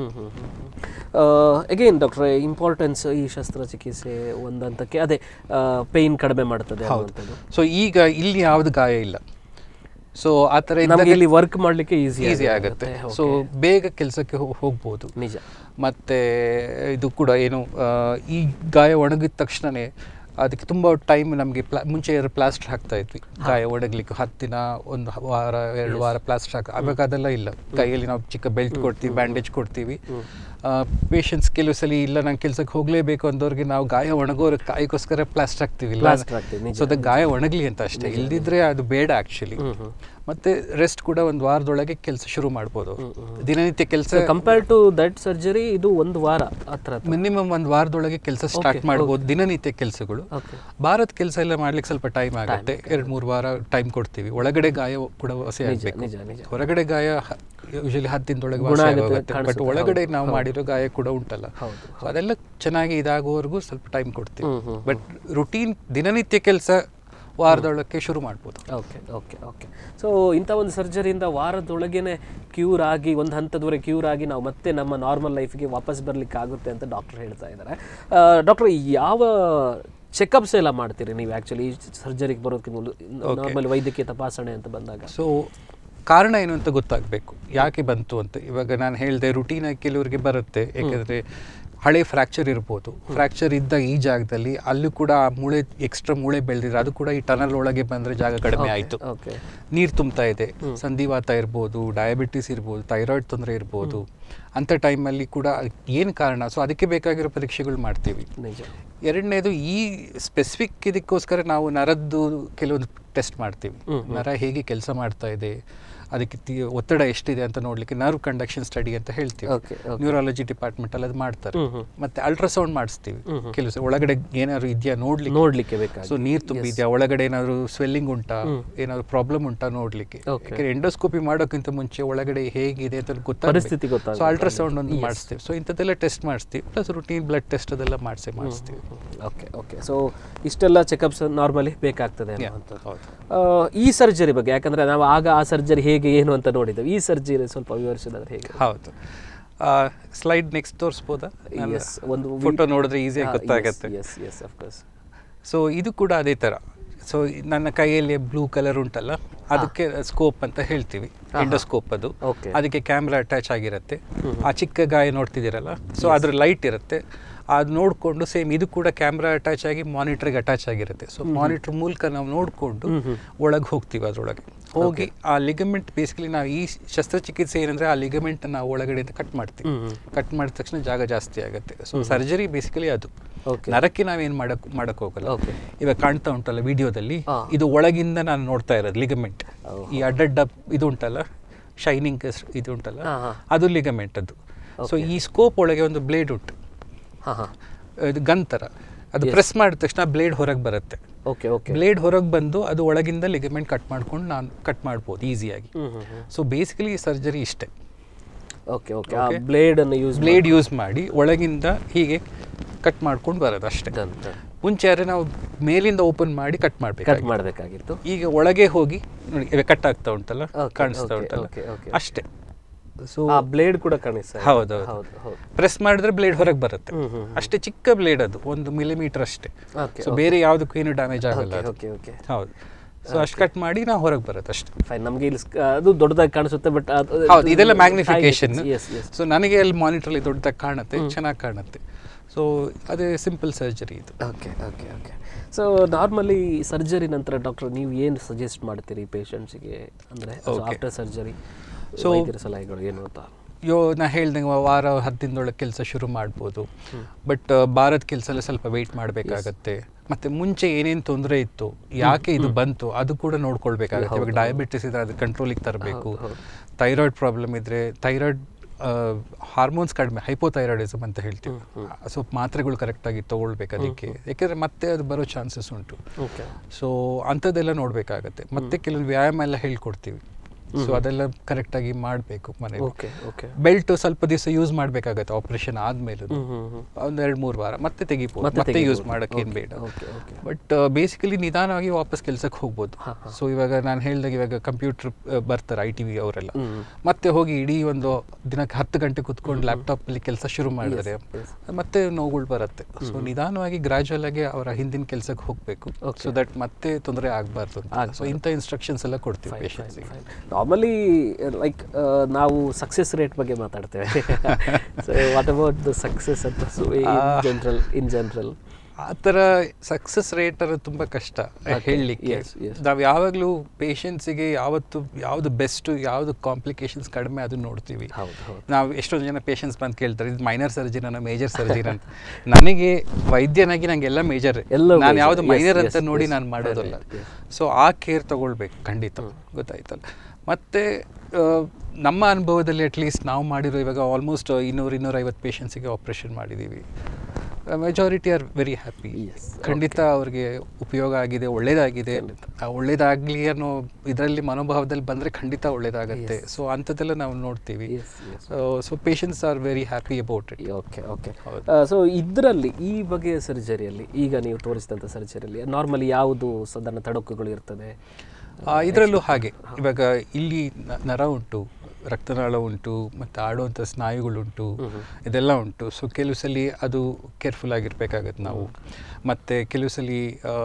ಅಗೇನ್ ಡಾಕ್ಟ್ರೆ ಇಂಪಾರ್ಟೆನ್ಸ್ ಈ ಶಸ್ತ್ರಚಿಕಿತ್ಸೆ ಒಂದು ಹಂತಕ್ಕೆ ಅದೇ ಪೇಯ್ನ್ ಕಡಿಮೆ ಮಾಡ್ತದೆ ಅನ್ನುವಂಥದ್ದು ಸೊ ಈಗ ಇಲ್ಲಿ ಯಾವ್ದು ಗಾಯ ಇಲ್ಲ ಸೊ ಆ ಥರ ನಮಗೆ ಇಲ್ಲಿ ವರ್ಕ್ ಮಾಡಲಿಕ್ಕೆ ಈಸಿ ಈಸಿ ಆಗುತ್ತೆ ಸೊ ಬೇಗ ಕೆಲಸಕ್ಕೆ ಹೋಗ್ಬೋದು ನಿಜ ಮತ್ತೆ ಇದು ಕೂಡ ಏನು ಆ, ಈ ಗಾಯ ಒಣಗಿದ ತಕ್ಷಣನೇ ಅದಕ್ಕೆ ತುಂಬ ಟೈಮ್ ನಮಗೆ ಪ್ಲಾ ಮುಂಚೆ ಎರಡು ಪ್ಲಾಸ್ಟರ್ ಹಾಕ್ತಾ ಇದ್ವಿ ಗಾಯ ಒಣಗ್ಲಿಕ್ಕೆ ಹತ್ತು ದಿನ ಒಂದು ವಾರ ಎರಡು ವಾರ ಪ್ಲಾಸ್ಟರ್ ಹಾಕ ಅವಾಗ ಅದೆಲ್ಲ ಇಲ್ಲ ಕೈಯಲ್ಲಿ ನಾವು ಚಿಕ್ಕ ಬೆಲ್ಟ್ ಕೊಡ್ತೀವಿ ಬ್ಯಾಂಡೇಜ್ ಕೊಡ್ತೀವಿ ಪೇಷಂಟ್ಸ್ ಕೆಲವು ಸಲ ಇಲ್ಲ ನಂಗೆ ಕೆಲ್ಸಕ್ಕೆ ಹೋಗಲೇಬೇಕು ಅಂದವ್ರಿಗೆ ನಾವು ಗಾಯ ಒಣಗೋರ ಕಾಯಿಗೋಸ್ಕರ ಪ್ಲಾಸ್ಟರ್ ಹಾಕ್ತೀವಿ Plaster ಹಾಕ್ತೀವಿ, ನಿಜ, ಸೊ ಅದಕ್ಕೆ ಗಾಯ ಒಣಗ್ಲಿ ಅಂತ ಅಷ್ಟೇ ಇಲ್ದಿದ್ರೆ ಅದು ಬೇಡ ಆ್ಯಕ್ಚುಲಿ ಮತ್ತೆ ರೆಸ್ಟ್ ಕೂಡ ಒಂದು ವಾರದೊಳಗೆ ಕೆಲಸ ಶುರು ಮಾಡ್ಬೋದು ದಿನನಿತ್ಯ ಕೆಲಸ ಕಂಪೇರ್ ಟು ದಟ್ ಸರ್ಜರಿ ಇದು ಒಂದು ವಾರ ಹತ್ರ ಮಿನಿಮಮ್ ಒಂದು ವಾರದೊಳಗೆ ಕೆಲಸ ಸ್ಟಾರ್ಟ್ ಮಾಡ್ಬೋದು ದಿನನಿತ್ಯ ಕೆಲಸಗಳು ಓಕೆ ಭಾರತ್ ಕೆಲಸ ಎಲ್ಲ ಮಾಡ್ಲಿಕ್ಕೆ ಸ್ವಲ್ಪ ಟೈಮ್ ಆಗುತ್ತೆ ಎರಡು ಮೂರು ವಾರ ಟೈಮ್ ಕೊಡ್ತೀವಿ ಒಳಗಡೆ ಗಾಯ ಕೂಡ ವಾಸಿ ಆಗಬೇಕು ನಿಜ ನಿಜ ಹೊರಗಡೆ ಗಾಯ ಯೂಶಲಿ ಹತ್ತು ದಿನದೊಳಗೆ ಗುಣ ವಾಸಿ ಆಗುತ್ತೆ, ಆಗೋಗುತ್ತೆ ಬಟ್ ಕಾಣಿಸುತ್ತೆ, ಒಳಗಡೆ ಹೌದು, ನಾವು ಮಾಡಿರೋ ಗಾಯ ಕೂಡ ಉಂಟಲ್ಲ ಹೌದು, So ಅದೆಲ್ಲ ಚೆನ್ನಾಗಿ ಇದಾಗುವವರೆಗೂ ಸ್ವಲ್ಪ ಟೈಮ್ ಕೊಡ್ತೀವಿ ಹ್ಮ್, ಹ್ಮ್, ಬಟ್ ರುಟೀನ್ ದಿನನಿತ್ಯ ಕೆಲಸ ವಾರದೊಳಕ್ಕೆ ಶುರು ಮಾಡ್ಬೋದು ಓಕೆ ಓಕೆ ಓಕೆ ಸೊ ಇಂಥ ಒಂದು ಸರ್ಜರಿಯಿಂದ ವಾರದೊಳಗೇನೆ ಕ್ಯೂರ್ ಆಗಿ ಒಂದು ಹಂತದವರೆಗೆ ಕ್ಯೂರ್ ಆಗಿ ನಾವು ಮತ್ತೆ ನಮ್ಮ ನಾರ್ಮಲ್ ಲೈಫ್ಗೆ ವಾಪಸ್ ಬರ್ಲಿಕ್ಕೆ ಆಗುತ್ತೆ ಅಂತ ಡಾಕ್ಟರ್ ಹೇಳ್ತಾ ಇದ್ದಾರೆ ಡಾಕ್ಟರ್ ಯಾವ ಚೆಕಪ್ಸ್ ಎಲ್ಲ ಮಾಡ್ತೀರಿ ನೀವು ಆ್ಯಕ್ಚುಲಿ ಈ ಸರ್ಜರಿಗೆ ಬರೋದಕ್ಕಿಂತ ಮೊದಲು ನಾರ್ಮಲ್ ವೈದ್ಯಕೀಯ ತಪಾಸಣೆ ಅಂತ ಬಂದಾಗ ಸೊ ಕಾರಣ ಏನು ಅಂತ ಗೊತ್ತಾಗಬೇಕು ಯಾಕೆ ಬಂತು ಅಂತ ಇವಾಗ ನಾನು ಹೇಳಿದೆ ರುಟೀನ್ ಆಗಿ ಕೆಲವರಿಗೆ ಬರುತ್ತೆ ಯಾಕೆಂದರೆ ಹಳೆ ಫ್ರ್ಯಾಕ್ಚರ್ ಇರ್ಬೋದು ಫ್ರ್ಯಾಕ್ಚರ್ ಇದ್ದ ಈ ಜಾಗದಲ್ಲಿ ಅಲ್ಲೂ ಕೂಡ ಆ ಮೂಳೆ ಎಕ್ಸ್ಟ್ರಾ ಮೂಳೆ ಬೆಳೆದಿದ್ರೆ ಅದು ಕೂಡ ಈ ಟನಲ್ ಒಳಗೆ ಬಂದರೆ ಜಾಗ ಕಡಿಮೆ ಆಯಿತು ಓಕೆ ನೀರು ತುಂಬ್ತಾ ಇದೆ ಸಂಧಿವಾತ ಇರ್ಬೋದು ಡಯಾಬಿಟಿಸ್ ಇರ್ಬೋದು ಥೈರಾಯ್ಡ್ ತೊಂದರೆ ಇರ್ಬೋದು ಅಂಥ ಟೈಮಲ್ಲಿ ಕೂಡ ಏನು ಕಾರಣ ಸೊ ಅದಕ್ಕೆ ಬೇಕಾಗಿರೋ ಪರೀಕ್ಷೆಗಳು ಮಾಡ್ತೀವಿ ನಿಜ ಎರಡನೇದು ಈ ಸ್ಪೆಸಿಫಿಕ್ ಇದಕ್ಕೋಸ್ಕರ ನಾವು ನರದ್ದು ಕೆಲವೊಂದು ಟೆಸ್ಟ್ ಮಾಡ್ತೀವಿ ನರ ಹೇಗೆ ಕೆಲಸ ಮಾಡ್ತಾ ಇದೆ ಅದಕ್ಕೆ ತಿ- ಒತ್ತಡ ಎಷ್ಟಿದೆ ಅಂತ ನೋಡ್ಲಿಕ್ಕೆ ನರ್ವ್ ಕಂಡಕ್ಷನ್ ಸ್ಟಡಿ ಅಂತ ಹೇಳ್ತೀವಿ Okay, okay. ನ್ಯೂರಾಲಜಿ ಡಿಪಾರ್ಟ್ಮೆಂಟ್ ಅಲ್ಲಿ ಅದು ಮಾಡ್ತಾರೆ ಹ್ಮ್, ಹ್ಮ್. ಮತ್ತೆ ಅಲ್ಟ್ರಾಸೌಂಡ್ ಮಾಡಿಸ್ತೀವಿ ಕೆಲವು ಸಲ ಒಳಗಡೆ ಏನಾದ್ರು ಇದೆಯಾ ನೋಡ್ಲಿಕ್ಕೆ ನೋಡ್ಲಿಕ್ಕೆ ಬೇಕಾಗಿ ಸೊ ನೀರು ತುಂಬಿದ್ಯಾ ಒಳಗಡೆ ಏನಾದ್ರು ಸ್ವೆಲ್ಲಿಂಗ್ ಉಂಟಾ ಏನಾದ್ರು ಪ್ರಾಬ್ಲಮ್ ಉಂಟಾ ನೋಡ್ಲಿಕ್ಕೆ Okay. ಯಾಕಂದ್ರೆ ಎಂಡೋಸ್ಕೋಪಿ ಮಾಡೋಕ್ಕಿಂತ ಮುಂಚೆ ಒಳಗಡೆ ಹೇಗಿದೆ ಅಂತ ಪರಿಸ್ಥಿತಿ ಗೊತ್ತಾಗ್ಬೇಕು. ಸೊ ಅಲ್ಟ್ರಾಸೌಂಡ್ ಒಂದು ಮಾಡಿಸ್ತೀವಿ ಸೊ ಇಂಥದ್ದೆಲ್ಲ ಟೆಸ್ಟ್ ಮಾಡಿಸ್ತೀವಿ ಪ್ಲಸ್ ರುಟೀನ್ ಬ್ಲಡ್ ಟೆಸ್ಟ್ ಅದೆಲ್ಲ ಮಾಡಿಸಿ ಮಾಡಿಸ್ತೀವಿ ಓಕೆ ಓಕೆ ಸೊ ಇಷ್ಟೆಲ್ಲ ಚೆಕಪ್ಸ್ ನಾರ್ಮಲಿ ಬೇಕಾಗ್ತದೆ Yeah, ಅನ್ನುವಂಥದ್ದು ಹೌದು. ಆ, ಈ ಸರ್ಜರಿ ಬಗ್ಗೆ ಯಾಕಂದ್ರೆ ನಾವು ಆಗ ಆ ಸರ್ಜರಿ ಹೇಗೆ ಏನು ಅಂತ ನೋಡಿದ್ದೇವೆ ಈ ಸರ್ಜರಿ ಸ್ವಲ್ಪ ವಿವರಿಸಿದ್ರೆ ಹೇಗೆ ಹೌದು ಸ್ಲೈಡ್ ನೆಕ್ಸ್ಟ್ ತೋರಿಸ್ಬೋದಾ Yes, ಒಂದು ಫೋಟೋ ನೋಡಿದ್ರೆ ಈಸಿಯಾಗಿ ಗೊತ್ತಾಗತ್ತೆ ಎಸ್ ಎಸ್ ಅಫ್ಕೋರ್ಸ್ ಸೊ ಇದು ಕೂಡ ಅದೇ ಥರ ಸೊ ನನ್ನ ಕೈಯಲ್ಲಿ ಬ್ಲೂ ಕಲರ್ ಉಂಟಲ್ಲ ಅದಕ್ಕೆ ಸ್ಕೋಪ್ ಅಂತ ಹೇಳ್ತೀವಿ ಎಂಡೋಸ್ಕೋಪ್ ಅದು Okay. ಅದಕ್ಕೆ ಕ್ಯಾಮ್ರಾ ಅಟ್ಯಾಚ್ ಆಗಿರುತ್ತೆ ಆ ಚಿಕ್ಕ ಗಾಯ ನೋಡ್ತಿದ್ದೀರಲ್ಲ ಸೊ ಅದ್ರ ಲೈಟ್ ಇರುತ್ತೆ ಅದು ನೋಡಿಕೊಂಡು ಸೇಮ್ ಇದು ಕೂಡ ಕ್ಯಾಮ್ರಾ ಅಟ್ಯಾಚ್ ಆಗಿ ಮಾನಿಟ್ರಿಗೆ ಅಟ್ಯಾಚ್ ಆಗಿರುತ್ತೆ ಸೊ ಮಾನಿಟರ್ ಮೂಲಕ ನಾವು ನೋಡಿಕೊಂಡು ಒಳಗೆ ಹೋಗ್ತೀವಿ ಅದರೊಳಗೆ ಹೋಗಿ ಆ ಲಿಗಮೆಂಟ್ ಬೇಸಿಕಲಿ ನಾವು ಈ ಶಸ್ತ್ರಚಿಕಿತ್ಸೆ ಏನಂದ್ರೆ ಆ ಲಿಗಮೆಂಟ್ ನಾವು ಒಳಗಡೆಯಿಂದ ಕಟ್ ಮಾಡ್ತೀವಿ ಕಟ್ ಮಾಡಿದ ತಕ್ಷಣ ಜಾಗ ಜಾಸ್ತಿ ಆಗುತ್ತೆ ಸೊ ಸರ್ಜರಿ ಬೇಸಿಕಲಿ ಅದು Okay. ನರಕ್ಕೆ ನಾವೇನು ಮಾಡಕ್ ಮಾಡಕ್ ಹೋಗಲ್ಲ Okay. ಇವಾಗ ಕಾಣ್ತಾ ಉಂಟಲ್ಲ ವಿಡಿಯೋದಲ್ಲಿ ಹಾ. ಇದು ಒಳಗಿಂದ ನಾನು ನೋಡ್ತಾ ಇರೋದು ಲಿಗಮೆಂಟ್ ಈ ಅಡ್ಡಡ್ಡ ಇದು ಉಂಟಲ್ಲ ಶೈನಿಂಗ್ ಇದು ಉಂಟಲ್ಲ ಹಾ, ಹಾ. ಅದು ಲಿಗಮೆಂಟ್ ಅದು ಸೊ ಈ ಸ್ಕೋಪ್ ಒಳಗೆ ಒಂದು ಬ್ಲೇಡ್ ಉಂಟು ಹಾಂ ಹಾಂ ಇದು ಗನ್ ಥರ ಅದು ಪ್ರೆಸ್ ಮಾಡಿದ ತಕ್ಷಣ ಬ್ಲೇಡ್ ಹೊರಗೆ ಬರುತ್ತೆ ಓಕೆ ಓಕೆ ಬ್ಲೇಡ್ ಹೊರಗೆ ಬಂದು ಅದು ಒಳಗಿಂದ ಲಿಗಮೆಂಟ್ ಕಟ್ ಮಾಡ್ಕೊಂಡು ನಾನು ಕಟ್ ಮಾಡ್ಬೋದು ಈಸಿಯಾಗಿ hmm hmm hmm so basically surgery ಇಷ್ಟೇ ಓಕೆ ಓಕೆ ಆ ಬ್ಲೇಡ್ ಅನ್ನು ಯೂಸ್ ಬ್ಲೇಡ್ ಯೂಸ್ ಮಾಡಿ ಒಳಗಿಂದ ಹೀಗೆ ಕಟ್ ಮಾಡ್ಕೊಂಡು ಬರೋದು ಅಷ್ಟೇ ಡನ್ ಡನ್ ಮುಂಚೆ ಆದ್ರೆ ನಾವು ಮೇಲಿಂದ ಓಪನ್ ಮಾಡಿ ಕಟ್ ಮಾಡ್ಬೇಕು ಕಟ್ ಮಾಡಬೇಕಾಗಿತ್ತು ಈಗ ಒಳಗೆ ಹೋಗಿ ನೋಡಿ ಇವಾಗ ಕಟ್ ಆಗ್ತಾ ಉಂಟಲ್ಲ Okay, ಕಾಣಿಸ್ತಾ okay, ಉಂಟಲ್ಲ okay, okay. ಅಷ್ಟೇ ಸೊ ಆ ಬ್ಲೇಡ್ ಕೂಡ ಕಾಣಿಸ್ತಾ ಇದೆ. ಹೌದು ಹೌದು ಹೌದು ಪ್ರೆಸ್ ಮಾಡಿದ್ರೆ ಬ್ಲೇಡ್ ಹೊರಗೆ ಬರುತ್ತೆ ಹ್ಮ್, ಹ್ಮ್, ಅಷ್ಟೇ ಚಿಕ್ಕ ಬ್ಲೇಡ್ ಅದು ಒಂದು ಮಿಲಿಮೀಟರ್ ಅಷ್ಟೇ Okay, ಸೊ ಬೇರೆ ಯಾವುದಕ್ಕೂ ಏನು ಡ್ಯಾಮೇಜ್ ಆಗಲ್ಲ ಅದು ಓಕೆ ಓಕೆ ಹೌದು ಸೊ ಅಷ್ಟು ಕಟ್ ಮಾಡಿ ನಾವು ಹೊರಗೆ ಬರುತ್ತೆ ಅಷ್ಟೇ ಫೈನ್ ನಮಗೆ ಇಲ್ಲಿ ಸ್ಕ- ಅದು ದೊಡ್ಡದಾಗಿ ಕಾಣಿಸುತ್ತೆ ಬಟ್ ಹೌದು ಇದೆಲ್ಲ ಮ್ಯಾಗ್ನಿಫಿಕೇಶನ್ ಎಸ್ ಎಸ್ ಸೊ ನನಗೆ ಅಲ್ಲಿ ಮಾನಿಟ್ರಲ್ಲಿ ದೊಡ್ಡದಾಗಿ ಕಾಣುತ್ತೆ ಚೆನ್ನಾಗಿ ಕಾಣುತ್ತೆ ಸೊ ಅದೇ ಸಿಂಪಲ್ ಸರ್ಜರಿ ಇದು okay okay okay so normally surgery ನಂತರ ಡಾಕ್ಟರ್ ನೀವು ಏನು ಸಜೆಸ್ಟ್ ಮಾಡ್ತೀರಿ ಪೇಷಂಟ್ಸಿಗೆ ಅಂದರೆ Okay. ಆಫ್ಟರ್ ಸರ್ಜರಿ So- ವೈದ್ಯರ ಸಲಹೆಗಳು ಏನು ಅಂತ ಯೋ ನಾ ಹೇಳ್ದಂಗೆ ವಾರ ಹತ್ತು ದಿನದೊಳಗೆ ಕೆಲಸ ಶುರು ಮಾಡ್ಬೋದು ಬಟ್ ಭಾರತ್ ಕೆಲಸ ಎಲ್ಲ ಸ್ವಲ್ಪ ವೆಯ್ಟ್ ಮಾಡಬೇಕಾಗತ್ತೆ ಮತ್ತೆ ಮುಂಚೆ ಏನೇನು ತೊಂದರೆ ಇತ್ತು ಯಾಕೆ ಇದು ಬಂತು ಅದು ಕೂಡ ನೋಡ್ಕೊಳ್ಬೇಕಾಗತ್ತೆ ಇವಾಗ ಡಯಾಬಿಟಿಸ್ ಇದ್ರೆ ಅದು ಕಂಟ್ರೋಲಿಗೆ ತರಬೇಕು ಥೈರಾಯ್ಡ್ ಪ್ರಾಬ್ಲಮ್ ಇದ್ರೆ ಥೈರಾಯ್ಡ್ ಹಾರ್ಮೋನ್ಸ್ ಕಡಿಮೆ ಹೈಪೋಥೈರಾಯ್ಡಿಸಮ್ ಅಂತ ಹೇಳ್ತೀವಿ ಸೊ ಮಾತ್ರೆಗಳು ಕರೆಕ್ಟಾಗಿ ತಗೊಳ್ಬೇಕು ಅದಕ್ಕೆ ಯಾಕೆಂದರೆ ಮತ್ತೆ ಅದು ಬರೋ ಚಾನ್ಸಸ್ ಉಂಟು ಓಕೆ ಸೊ ಅಂಥದ್ದೆಲ್ಲ ನೋಡಬೇಕಾಗತ್ತೆ ಮತ್ತೆ ಕೆಲವೊಂದು ವ್ಯಾಯಾಮ ಎಲ್ಲ ಹೇಳ್ಕೊಡ್ತೀವಿ ಸೊ ಅದೆಲ್ಲ ಕರೆಕ್ಟಾಗಿ ಮಾಡಬೇಕು ಮನೇಲಿ ಓಕೆ ಓಕೆ ಬೆಲ್ಟ್ ಸ್ವಲ್ಪ ದಿವಸ ಯೂಸ್ ಮಾಡಬೇಕಾಗತ್ತೆ ಆಪರೇಷನ್ ಆದ್ಮೇಲೆ ಹ್ಮ್ ಹ್ಮ್ ಹ್ಮ್ ಒಂದ್ ಎರಡು ಮೂರು ವಾರ ಮತ್ತೆ ತೆಗಿಬೋದು ಮತ್ತೆ ಮತ್ತೆ ಯೂಸ್ ತೆಗಿಬೋದು. ಮಾಡಕ್ಕೆ ಏನು Okay, ಬೇಡ okay, okay. ಬಟ್ ಬೇಸಿಕಲಿ ನಿಧಾನವಾಗಿ ವಾಪಸ್ ಕೆಲ್ಸಕ್ಕೆ ಹೋಗ್ಬೋದು ಸೊ ಇವಾಗ ನಾನು ಹೇಳ್ದಾಗ ಇವಾಗ ಕಂಪ್ಯೂಟರ್ ಬರ್ತಾರೆ ಐ ಟಿ ವಿ ಅವರೆಲ್ಲ ಹ್ಮ್. ಮತ್ತೆ ಹೋಗಿ ಇಡೀ ಒಂದು ದಿನಕ್ಕೆ ಹತ್ತು ಗಂಟೆ ಕುತ್ಕೊಂಡು ಲ್ಯಾಪ್ಟಾಪ್ ಅಲ್ಲಿ ಕೆಲಸ ಶುರು ಮಾಡಿದ್ರೆ yes. ಮತ್ತೆ ನೋವುಗಳು ಬರುತ್ತೆ ಸೊ ನಿಧಾನವಾಗಿ ಗ್ರಾಜುವಲ್ ಆಗಿ ಅವರ ಹಿಂದಿನ ಕೆಲಸಕ್ಕೆ ಹೋಗ್ಬೇಕು ಸೊ ದಟ್ ಮತ್ತೆ ತೊಂದರೆ ಆಗಬಾರ್ದು ಅಂತ ಸೊ ಇಂಥ ಇನ್ಸ್ಟ್ರಕ್ಷನ್ಸ್ ಎಲ್ಲ ಕೊಡ್ತೀವಿ ಪೇಷಂಟ್ಸಿಗೆ ನಾರ್ಮಲಿ ಲೈಕ್ ನಾವು ಸಕ್ಸಸ್ ರೇಟ್ ಬಗ್ಗೆ ಮಾತಾಡ್ತೇವೆ so what about the success ಅಂತ so in general in general ಆ ಥರ ಸಕ್ಸಸ್ ರೇಟ್ ಅನ್ನೋದು ತುಂಬ ಕಷ್ಟ ಹೇಳಲಿಕ್ಕೆ Yes, yes. ನಾವು ಯಾವಾಗಲೂ ಪೇಷಂಟ್ಸಿಗೆ ಯಾವತ್ತು ಯಾವುದು ಬೆಸ್ಟು ಯಾವುದು ಕಾಂಪ್ಲಿಕೇಶನ್ಸ್ ಕಡಿಮೆ ಅದು ನೋಡ್ತೀವಿ ಹೌದು ಹೌದು ನಾವು ಎಷ್ಟೊಂದು ಜನ ಪೇಷಂಟ್ಸ್ ಬಂದು ಕೇಳ್ತಾರೆ ಇದು ಮೈನರ್ ಸರ್ಜರಿ ಅನ್ನೋ ಮೇಜರ್ ಸರ್ಜರಿ ಅಂತ ನನಗೆ ವೈದ್ಯನಾಗಿ ನಂಗೆಲ್ಲ ಮೇಜರ್ ಎಲ್ಲವೂ ನಾನು major. ಯಾವುದು Yes, ಮೈನರ್ yes, ಅಂತ ನೋಡಿ yes. ನಾನು ಮಾಡೋದಲ್ಲ Correct, yes. ಸೊ ಆ ಕೇರ್ ತಗೊಳ್ಬೇಕು ಖಂಡಿತ ಗೊತ್ತಾಯ್ತಲ್ಲ ಮತ್ತೆ ಆ, ನಮ್ಮ ಅನುಭವದಲ್ಲಿ ಅಟ್ಲೀಸ್ಟ್ ನಾವು ಮಾಡಿರೋ ಇವಾಗ ಆಲ್ಮೋಸ್ಟ್ ಇನ್ನೂರು ಇನ್ನೂರೈವತ್ತು ಪೇಷಂಟ್ಸಿಗೆ ಆಪ್ರೇಷನ್ ಮಾಡಿದ್ದೀವಿ majority are very happy Yes, ಖಂಡಿತ ಅವ್ರಿಗೆ ಉಪಯೋಗ ಆಗಿದೆ ಒಳ್ಳೇದಾಗಿದೆ ಆ ಒಳ್ಳೇದಾಗ್ಲಿ ಅನ್ನೋ ಇದರಲ್ಲಿ ಮನೋಭಾವದಲ್ಲಿ ಬಂದರೆ ಖಂಡಿತ ಒಳ್ಳೇದಾಗತ್ತೆ ಸೊ ಅಂಥದ್ದೆಲ್ಲ ನಾವು ನೋಡ್ತೀವಿ Yes, yes. So patients are very happy about it okay okay so ಇದರಲ್ಲಿ ಈ ಬಗೆಯ ಸರ್ಜರಿಯಲ್ಲಿ ಈಗ ನೀವು ತೋರಿಸಿದಂಥ ಸರ್ಜರಿಯಲ್ಲಿ ನಾರ್ಮಲಿ ಯಾವುದು ಸಾಧಾರಣ ತಡಕುಗಳು ಇರ್ತದೆ ಇದರಲ್ಲೂ ಹಾಗೆ ಇವಾಗ ಇಲ್ಲಿ ನ- ನರ ಉಂಟು ರಕ್ತನಾಳ ಉಂಟು ಮತ್ತು ಆಡುವಂಥ ಸ್ನಾಯುಗಳುಂಟು ಇದೆಲ್ಲ ಉಂಟು ಸೊ ಕೆಲವು ಸಲ ಅದು ಕೇರ್ಫುಲ್ ಆಗಿರ್ಬೇಕಾಗತ್ತೆ ನಾವು ಮತ್ತು ಕೆಲವು ಸಲ ಆ,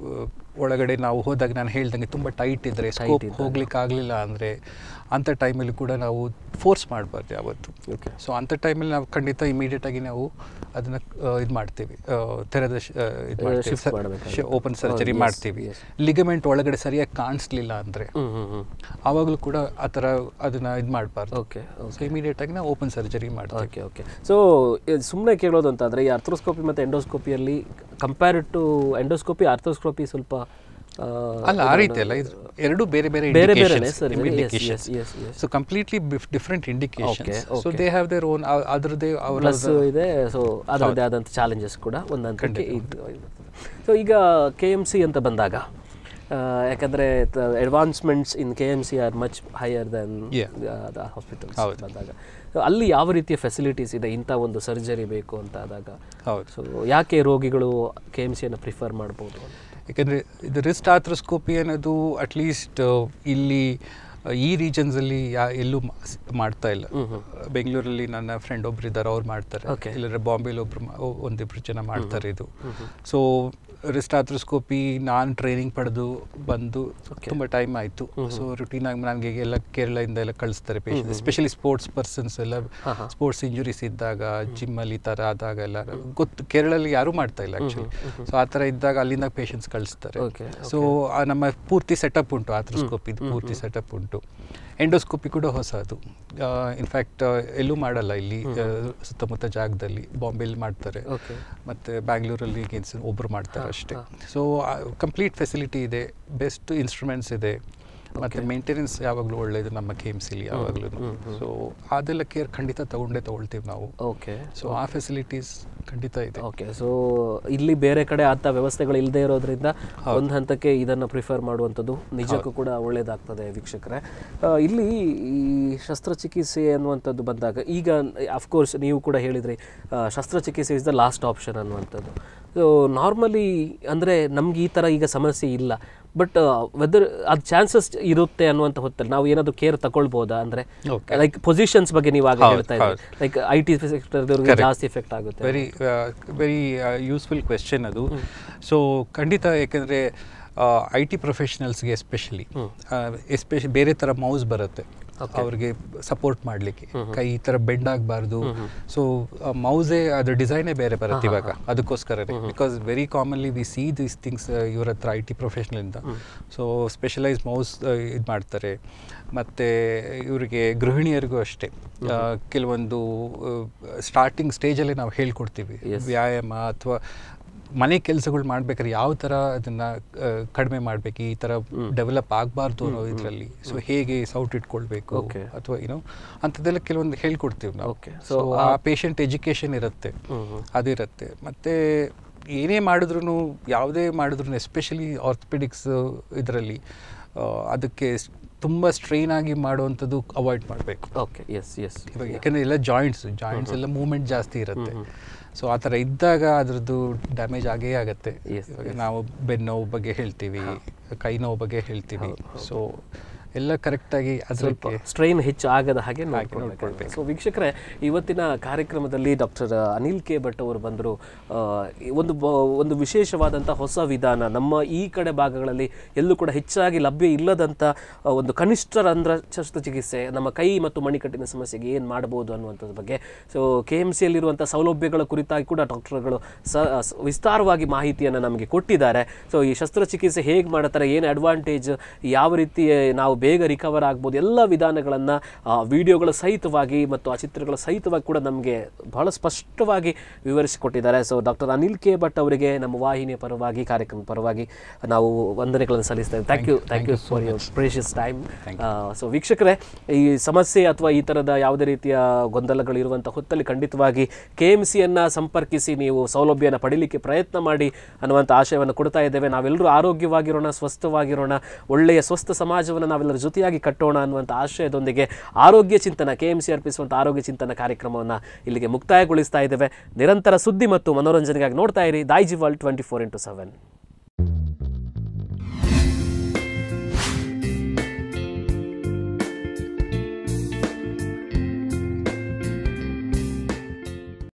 ಒಳಗಡೆ ನಾವು ಹೋದಾಗ ನಾನು ಹೇಳ್ದಂಗೆ ತುಂಬ ಟೈಟ್ ಇದ್ದರೆ ಸ್ಕೋಪ್ ಹೋಗ್ಲಿಕ್ಕೆ ಆಗಲಿಲ್ಲ ಅಂದರೆ ಅಂಥ ಟೈಮಲ್ಲಿ ಕೂಡ ನಾವು ಫೋರ್ಸ್ ಮಾಡಬಾರ್ದು ಯಾವತ್ತು Okay. ಸೊ ಅಂಥ ಟೈಮಲ್ಲಿ ನಾವು ಖಂಡಿತ ಇಮಿಡಿಯೇಟಾಗಿ ನಾವು ಅದನ್ನು ಇದು ಮಾಡ್ತೀವಿ ಆ, ತೆರೆದ ಇದು shift ಮಾಡ್ಬೇಕಾಗುತ್ತೆ. ಮಾಡ್ತೀವಿ ಓಪನ್ ಸರ್ಜರಿ yes, ಮಾಡ್ತೀವಿ yes. ಲಿಗಮೆಂಟ್ ಒಳಗಡೆ ಸರಿಯಾಗಿ ಕಾಣಿಸ್ಲಿಲ್ಲ ಅಂದರೆ ಹ್ಞೂ ಹ್ಞೂ ಹ್ಞೂ ಆವಾಗಲೂ ಕೂಡ ಆ ಥರ ಅದನ್ನು ಇದು ಮಾಡಬಾರ್ದು ಓಕೆ ಸೊ ಇಮಿಡಿಯೇಟಾಗಿ ನಾವು ಓಪನ್ ಸರ್ಜರಿ ಮಾಡ್ತೀವಿ ಓಕೆ ಓಕೆ ಸೊ ಸುಮ್ಮನೆ ಕೇಳೋದು ಅಂತಂದರೆ ಈ ಆರ್ಥ್ರೋಸ್ಕೋಪಿ ಮತ್ತು ಎಂಡೋಸ್ಕೋಪಿಯಲ್ಲಿ ಕಂಪೇರ್ಡ್ ಟು ಎಂಡೋಸ್ಕೋಪಿ ಆರ್ಥ್ರೋಸ್ಕೋಪಿ ಸ್ವಲ್ಪ ಆ, ಅಲ್ಲ ಆ ರೀತಿ ಅಲ್ಲ ಇದು ಎರಡು ಬೇರೆ ಬೇರೆ ಬೇರೆ ಬೇರೆನೇ sir yes indications yes yes so completely different indications Okay, so they have their own ಅದರದೇ ಅವರ ಪ್ಲಸ್ ಇದೆ ಸೊ ಅದರದ್ದೇ ಆದಂಥ ಚಾಲೆಂಜಸ್ ಕೂಡ ಒಂದು ಹಂತಕ್ಕೆ ಇದು ಸೊ ಈಗ ಕೆ ಎಮ್ ಸಿ ಅಂತ ಬಂದಾಗ ಆ, ಯಾಕಂದ್ರೆ advancements in K M C are much higher then Yeah. The hospitals ಬಂದಾಗ So, ಅಲ್ಲಿ ಯಾವ ರೀತಿಯ ಫೆಸಿಲಿಟೀಸ್ ಇದೆ ಇಂಥ ಒಂದು ಸರ್ಜರಿ ಬೇಕು ಅಂತ ಆದಾಗ ಹೌದು ಸೊ ಯಾಕೆ ರೋಗಿಗಳು ಕೆ ಎಮ್ ಸಿಯನ್ನು ಪ್ರಿಫರ್ ಮಾಡ್ಬೋದು ಅಂತ ಯಾಕಂದರೆ ಇದು ರಿಸ್ಟ್ ಆಥ್ರೋಸ್ಕೋಪಿ ಅನ್ನೋದು ಅಟ್ಲೀಸ್ಟ್ ಇಲ್ಲಿ ಆ, ಈ ರೀಜನ್ಸಲ್ಲಿ ಯಾ ಎಲ್ಲೂ ಮಾ- ಸ್- ಮಾಡ್ತಾ ಇಲ್ಲ ಬೆಂಗಳೂರಲ್ಲಿ ನನ್ನ ಫ್ರೆಂಡ್ ಒಬ್ರು ಇದ್ದಾರೆ ಅವ್ರು ಮಾಡ್ತಾರೆ Okay. ಇಲ್ಲದ್ರೆ ಬಾಂಬೆಲಿ ಒಬ್ರು ಮಾ- ಒ- ಒಂದಿಬ್ರು ಜನ ಮಾಡ್ತಾರೆ ಇದು ಸೊ ರಿಸ್ಟ್ ಆಥ್ರೋಸ್ಕೋಪಿ ನಾನು ಟ್ರೈನಿಂಗ್ ಪಡೆದು ಬಂದು ತುಂಬ ಟೈಮ್ ಆಯಿತು ಸೊ ರುಟೀನಾಗಿ ನನಗೆ ಎಲ್ಲ ಕೇರಳದಿಂದ ಎಲ್ಲ ಕಳಿಸ್ತಾರೆ ಪೇಷಂಟ್ ಎಸ್ಪೆಷಲಿ ಸ್ಪೋರ್ಟ್ಸ್ ಪರ್ಸನ್ಸ್ ಎಲ್ಲ ಸ್ಪೋರ್ಟ್ಸ್ ಇಂಜುರೀಸ್ ಇದ್ದಾಗ ಜಿಮ್ಮಲ್ಲಿ ಈ ಥರ ಆದಾಗ ಎಲ್ಲ ಗೊತ್ತು ಕೇರಳಲ್ಲಿ ಯಾರೂ ಮಾಡ್ತಾ ಇಲ್ಲ ಆ್ಯಕ್ಚುಲಿ ಸೊ ಆ ಥರ ಇದ್ದಾಗ ಅಲ್ಲಿಂದ ಪೇಷಂಟ್ಸ್ ಕಳಿಸ್ತಾರೆ Okay, ಸೊ ನಮ್ಮ ಪೂರ್ತಿ ಸೆಟಪ್ ಉಂಟು ಆಥ್ರೋಸ್ಕೋಪಿ ಪೂರ್ತಿ ಸೆಟಪ್ ಉಂಟು ಎಂಡೋಸ್ಕೋಪಿ ಕೂಡ ಹೊಸದು ಇನ್ಫ್ಯಾಕ್ಟ್ ಎಲ್ಲೂ ಮಾಡಲ್ಲ ಇಲ್ಲಿ ಆ, ಸುತ್ತಮುತ್ತ ಜಾಗದಲ್ಲಿ ಬಾಂಬೆಲಿ ಮಾಡ್ತಾರೆ Okay. ಮತ್ತು ಬ್ಯಾಂಗ್ಳೂರಲ್ಲಿ ಗೇನ್ಸ್ ಒಬ್ಬರು ಮಾಡ್ತಾರೆ ಅಷ್ಟೇ ಸೊ ಕಂಪ್ಲೀಟ್ ಫೆಸಿಲಿಟಿ ಇದೆ ಬೆಸ್ಟ್ ಇನ್ಸ್ಟ್ರೂಮೆಂಟ್ಸ್ ಇದೆ ಮತ್ತು ಮೇಂಟೆನೆನ್ಸ್ ಯಾವಾಗಲೂ ಒಳ್ಳೆಯದು ನಮ್ಮ ಕೆ ಎಮ್ ಸಿಲಿ ಯಾವಾಗಲೂ ಸೊ ಅದೆಲ್ಲ ಕೇರ್ ಖಂಡಿತ ತಗೊಂಡೇ ತಗೊಳ್ತೀವಿ ನಾವು ಓಕೆ ಸೊ ಆ ಫೆಸಿಲಿಟೀಸ್ ಖಂಡಿತ ಇದೆ ಓಕೆ ಸೊ ಇಲ್ಲಿ ಬೇರೆ ಕಡೆ ಆತ ವ್ಯವಸ್ಥೆಗಳು ಇಲ್ಲದೆ ಇರೋದ್ರಿಂದ ಒಂದು ಹಂತಕ್ಕೆ ಇದನ್ನು ಪ್ರಿಫರ್ ಮಾಡುವಂಥದ್ದು ನಿಜಕ್ಕೂ ಕೂಡ ಒಳ್ಳೆಯದಾಗ್ತದೆ ವೀಕ್ಷಕರೇ ಆ, ಇಲ್ಲಿ ಈ ಶಸ್ತ್ರಚಿಕಿತ್ಸೆ ಅನ್ನುವಂಥದ್ದು ಬಂದಾಗ ಈಗ ಅಫ್ಕೋರ್ಸ್ ನೀವು ಕೂಡ ಹೇಳಿದ್ರಿ ಆ, ಶಸ್ತ್ರಚಿಕಿತ್ಸೆ ಇಸ್ ದ ಲಾಸ್ಟ್ ಆಪ್ಷನ್ ಅನ್ನುವಂಥದ್ದು ಸೊ ನಾರ್ಮಲಿ ಅಂದರೆ ನಮ್ಗೆ ಈ ಥರ ಈಗ ಸಮಸ್ಯೆ ಇಲ್ಲ ಬಟ್ ವೆದರ್ ಅದು ಚಾನ್ಸಸ್ ಇರುತ್ತೆ ಅನ್ನುವಂಥ ಹೊತ್ತಲ್ಲಿ ನಾವು ಏನಾದರೂ ಕೇರ್ ತಗೊಳ್ಬೋದಾ ಅಂದರೆ Okay. ಲೈಕ್ ಪೊಸಿಷನ್ಸ್ ಬಗ್ಗೆ ನೀವು ಆಗ ಹೌದು, ಹೇಳ್ತಾ ಇದ್ದೀರಿ ಹೌದು. ಲೈಕ್ ಐ ಟಿ ಸೆಕ್ಟರ್ದವ್ರಿಗೆ ಜಾಸ್ತಿ ಎಫೆಕ್ಟ್ ಆಗುತ್ತೆ ವೆರಿ ವೆರಿ ಯೂಸ್ಫುಲ್ ಕ್ವೆಶ್ಚನ್ ಅದು ಸೊ ಖಂಡಿತ ಯಾಕಂದರೆ ಐ ಟಿ ಪ್ರೊಫೆಷನಲ್ಸ್ಗೆ ಎಸ್ಪೆಷಲಿ ಎಸ್ಪೆಷಲಿ ಬೇರೆ ಥರ ಮೌಸ್ ಬರುತ್ತೆ ಅವ್ರಿಗೆ ಸಪೋರ್ಟ್ ಮಾಡಲಿಕ್ಕೆ ಕೈ ಈ ಥರ ಬೆಂಡ್ ಆಗಬಾರ್ದು ಸೊ ಮೌಸೇ ಅದು ಡಿಸೈನೇ ಬೇರೆ ಬರುತ್ತೆ ಇವಾಗ ಅದಕ್ಕೋಸ್ಕರನೇ because very commonly we see these things ಇವ್ರ ಹತ್ರ ಐ ಟಿ ಪ್ರೊಫೆಷನಲಿಂದ ಸೊ ಸ್ಪೆಷಲೈಸ್ ಮೌಸ್ ಇದು ಮಾಡ್ತಾರೆ ಮತ್ತು ಇವರಿಗೆ ಗೃಹಿಣಿಯರಿಗೂ ಅಷ್ಟೇ ಆ, ಕೆಲವೊಂದು ಸ್ಟಾರ್ಟಿಂಗ್ ಸ್ಟೇಜಲ್ಲೇ ನಾವು ಹೇಳ್ಕೊಡ್ತೀವಿ ವ್ಯಾಯಾಮ ಅಥವಾ ಮನೆ ಕೆಲಸಗಳು ಮಾಡ್ಬೇಕಾದ್ರೆ ಯಾವ ಥರ ಅದನ್ನು ಕಡಿಮೆ ಮಾಡಬೇಕು ಈ ಥರ ಡೆವಲಪ್ ಆಗಬಾರ್ದು ಅನ್ನೋ ಇದರಲ್ಲಿ ಸೊ ಹೇಗೆ ಸೌಟ್ ಇಟ್ಕೊಳ್ಬೇಕು Okay. ಅಥವಾ ಏನೋ ಅಂಥದ್ದೆಲ್ಲ ಕೆಲವೊಂದು ಹೇಳ್ಕೊಡ್ತೀವಿ ನಾವು Okay. ಸೊ ಆ ಪೇಷಂಟ್ ಎಜುಕೇಷನ್ ಇರುತ್ತೆ ಅದಿರುತ್ತೆ ಮತ್ತು ಏನೇ ಮಾಡಿದ್ರು ಯಾವುದೇ ಮಾಡಿದ್ರು ಎಸ್ಪೆಷಲಿ ಆರ್ಥೋಪೆಡಿಕ್ಸ್ ಇದರಲ್ಲಿ ಅದಕ್ಕೆ ಸ್- ತುಂಬ ಸ್ಟ್ರೈನ್ ಆಗಿ ಮಾಡುವಂಥದ್ದು ಅವಾಯ್ಡ್ ಮಾಡಬೇಕು ಓಕೆ ಎಸ್ ಎಸ್ ಇವಾಗ ಯಾಕಂದರೆ ಎಲ್ಲ ಜಾಯಿಂಟ್ಸ್ ಜಾಯಿಂಟ್ಸ್ ಎಲ್ಲ ಮೂವ್ಮೆಂಟ್ ಜಾಸ್ತಿ ಇರುತ್ತೆ ಸೊ ಆ ಥರ ಇದ್ದಾಗ ಅದ್ರದ್ದು ಡ್ಯಾಮೇಜ್ ಆಗೇ ಆಗುತ್ತೆ Yes, ಇವಾಗ ನಾವು ಬೆನ್ನೋವು ಬಗ್ಗೆ ಹೇಳ್ತೀವಿ ಕೈ ನೋವು ಬಗ್ಗೆ ಹೇಳ್ತೀವಿ ಸೊ ಎಲ್ಲ ಕರೆಕ್ಟಾಗಿ ಅದಕ್ಕೆ ಸ್ಟ್ರೈನ್ ಹೆಚ್ಚು ಆಗದ ಹಾಗೆ ನೋಡ್ಕೊಳ್ಬೇಕು. ನೋಡ್ಕೊಳ್ಬೇಕು ಸೊ ವೀಕ್ಷಕರೇ ಇವತ್ತಿನ ಕಾರ್ಯಕ್ರಮದಲ್ಲಿ ಡಾಕ್ಟರ್ ಅನಿಲ್ ಕೆ ಭಟ್ ಅವರು ಬಂದರು ಆ, ಈ ಒಂದು ಬ- ಒಂದು ವಿಶೇಷವಾದಂಥ ಹೊಸ ವಿಧಾನ ನಮ್ಮ ಈ ಕಡೆ ಭಾಗಗಳಲ್ಲಿ ಎಲ್ಲೂ ಕೂಡ ಹೆಚ್ಚಾಗಿ ಲಭ್ಯ ಇಲ್ಲದಂಥ ಆ, ಒಂದು ಕನಿಷ್ಠ ರಂಧ್ರ ಶಸ್ತ್ರಚಿಕಿತ್ಸೆ ನಮ್ಮ ಕೈ ಮತ್ತು ಮಣಿಕಟ್ಟಿನ ಸಮಸ್ಯೆಗೆ ಏನು ಮಾಡಬಹುದು ಅನ್ನುವಂಥದ್ರ ಬಗ್ಗೆ ಸೊ ಕೆ ಎಮ್ ಸಿಯಲ್ಲಿರುವಂಥ ಸೌಲಭ್ಯಗಳ ಕುರಿತಾಗಿ ಕೂಡ ಡಾಕ್ಟರ್ಗಳು ಸ ಸ- ವಿಸ್ತಾರವಾಗಿ ಮಾಹಿತಿಯನ್ನು ನಮಗೆ ಕೊಟ್ಟಿದ್ದಾರೆ ಸೊ ಈ ಶಸ್ತ್ರಚಿಕಿತ್ಸೆ ಹೇಗೆ ಮಾಡ್ತಾರೆ ಏನು ಅಡ್ವಾಂಟೇಜ್ ಯಾವ ರೀತಿ ನಾವು ಬೇಗ ರಿಕವರ್ ಆಗ್ಬೋದು ಎಲ್ಲ ವಿಧಾನಗಳನ್ನು ವಿಡಿಯೋಗಳ ಸಹಿತವಾಗಿ ಮತ್ತು ಆ ಚಿತ್ರಗಳ ಸಹಿತವಾಗಿ ಕೂಡ ನಮಗೆ ಬಹಳ ಸ್ಪಷ್ಟವಾಗಿ ವಿವರಿಸಿಕೊಟ್ಟಿದ್ದಾರೆ so doctor Anil K Bhat ಅವರಿಗೆ ನಮ್ಮ ವಾಹಿನಿಯ ಪರವಾಗಿ ಕಾರ್ಯಕ್ರಮದ ಪರವಾಗಿ ನಾವು ವಂದನೆಗಳನ್ನು ಸಲ್ಲಿಸ್ತೇವೆ thank you thank you for your precious time so ವೀಕ್ಷಕರೇ ಈ ಸಮಸ್ಯೆ ಅಥವಾ ಈ ಥರದ ಯಾವುದೇ ರೀತಿಯ ಗೊಂದಲಗಳಿರುವಂಥ ಹೊತ್ತಲ್ಲಿ ಖಂಡಿತವಾಗಿ ಕೆ ಎಮ್ ಸಿಯನ್ನು ಸಂಪರ್ಕಿಸಿ ನೀವು ಸೌಲಭ್ಯನ ಪಡೀಲಿಕ್ಕೆ ಪ್ರಯತ್ನ ಮಾಡಿ ಅನ್ನುವಂಥ ಆಶಯವನ್ನು ಕೊಡ್ತಾ ಇದ್ದೇವೆ ನಾವೆಲ್ಲರೂ ಆರೋಗ್ಯವಾಗಿರೋಣ ಸ್ವಸ್ಥವಾಗಿರೋಣ ಒಳ್ಳೆಯ ಸ್ವಸ್ಥ ಸಮಾಜವನ್ನು ನಾವೆಲ್ಲರ ಜೊತೆಯಾಗಿ ಕಟ್ಟೋಣ ಅನ್ನುವಂಥ ಆಶಯದೊಂದಿಗೆ ಆರೋಗ್ಯ ಚಿಂತನ ಕೆ ಎಮ್ ಸಿ ಅರ್ಪಿಸುವಂಥ ಆರೋಗ್ಯ ಚಿಂತನ ಕಾರ್ಯಕ್ರಮವನ್ನು ಇಲ್ಲಿಗೆ ಮುಕ್ತಾಯಗೊಳಿಸ್ತಾ ಇದ್ದೇವೆ ನಿರಂತರ ಸುದ್ದಿ ಮತ್ತು ಮನೋರಂಜನೆಗಾಗಿ ನೋಡ್ತಾ ಇರಿ Daijiworld twenty four into seven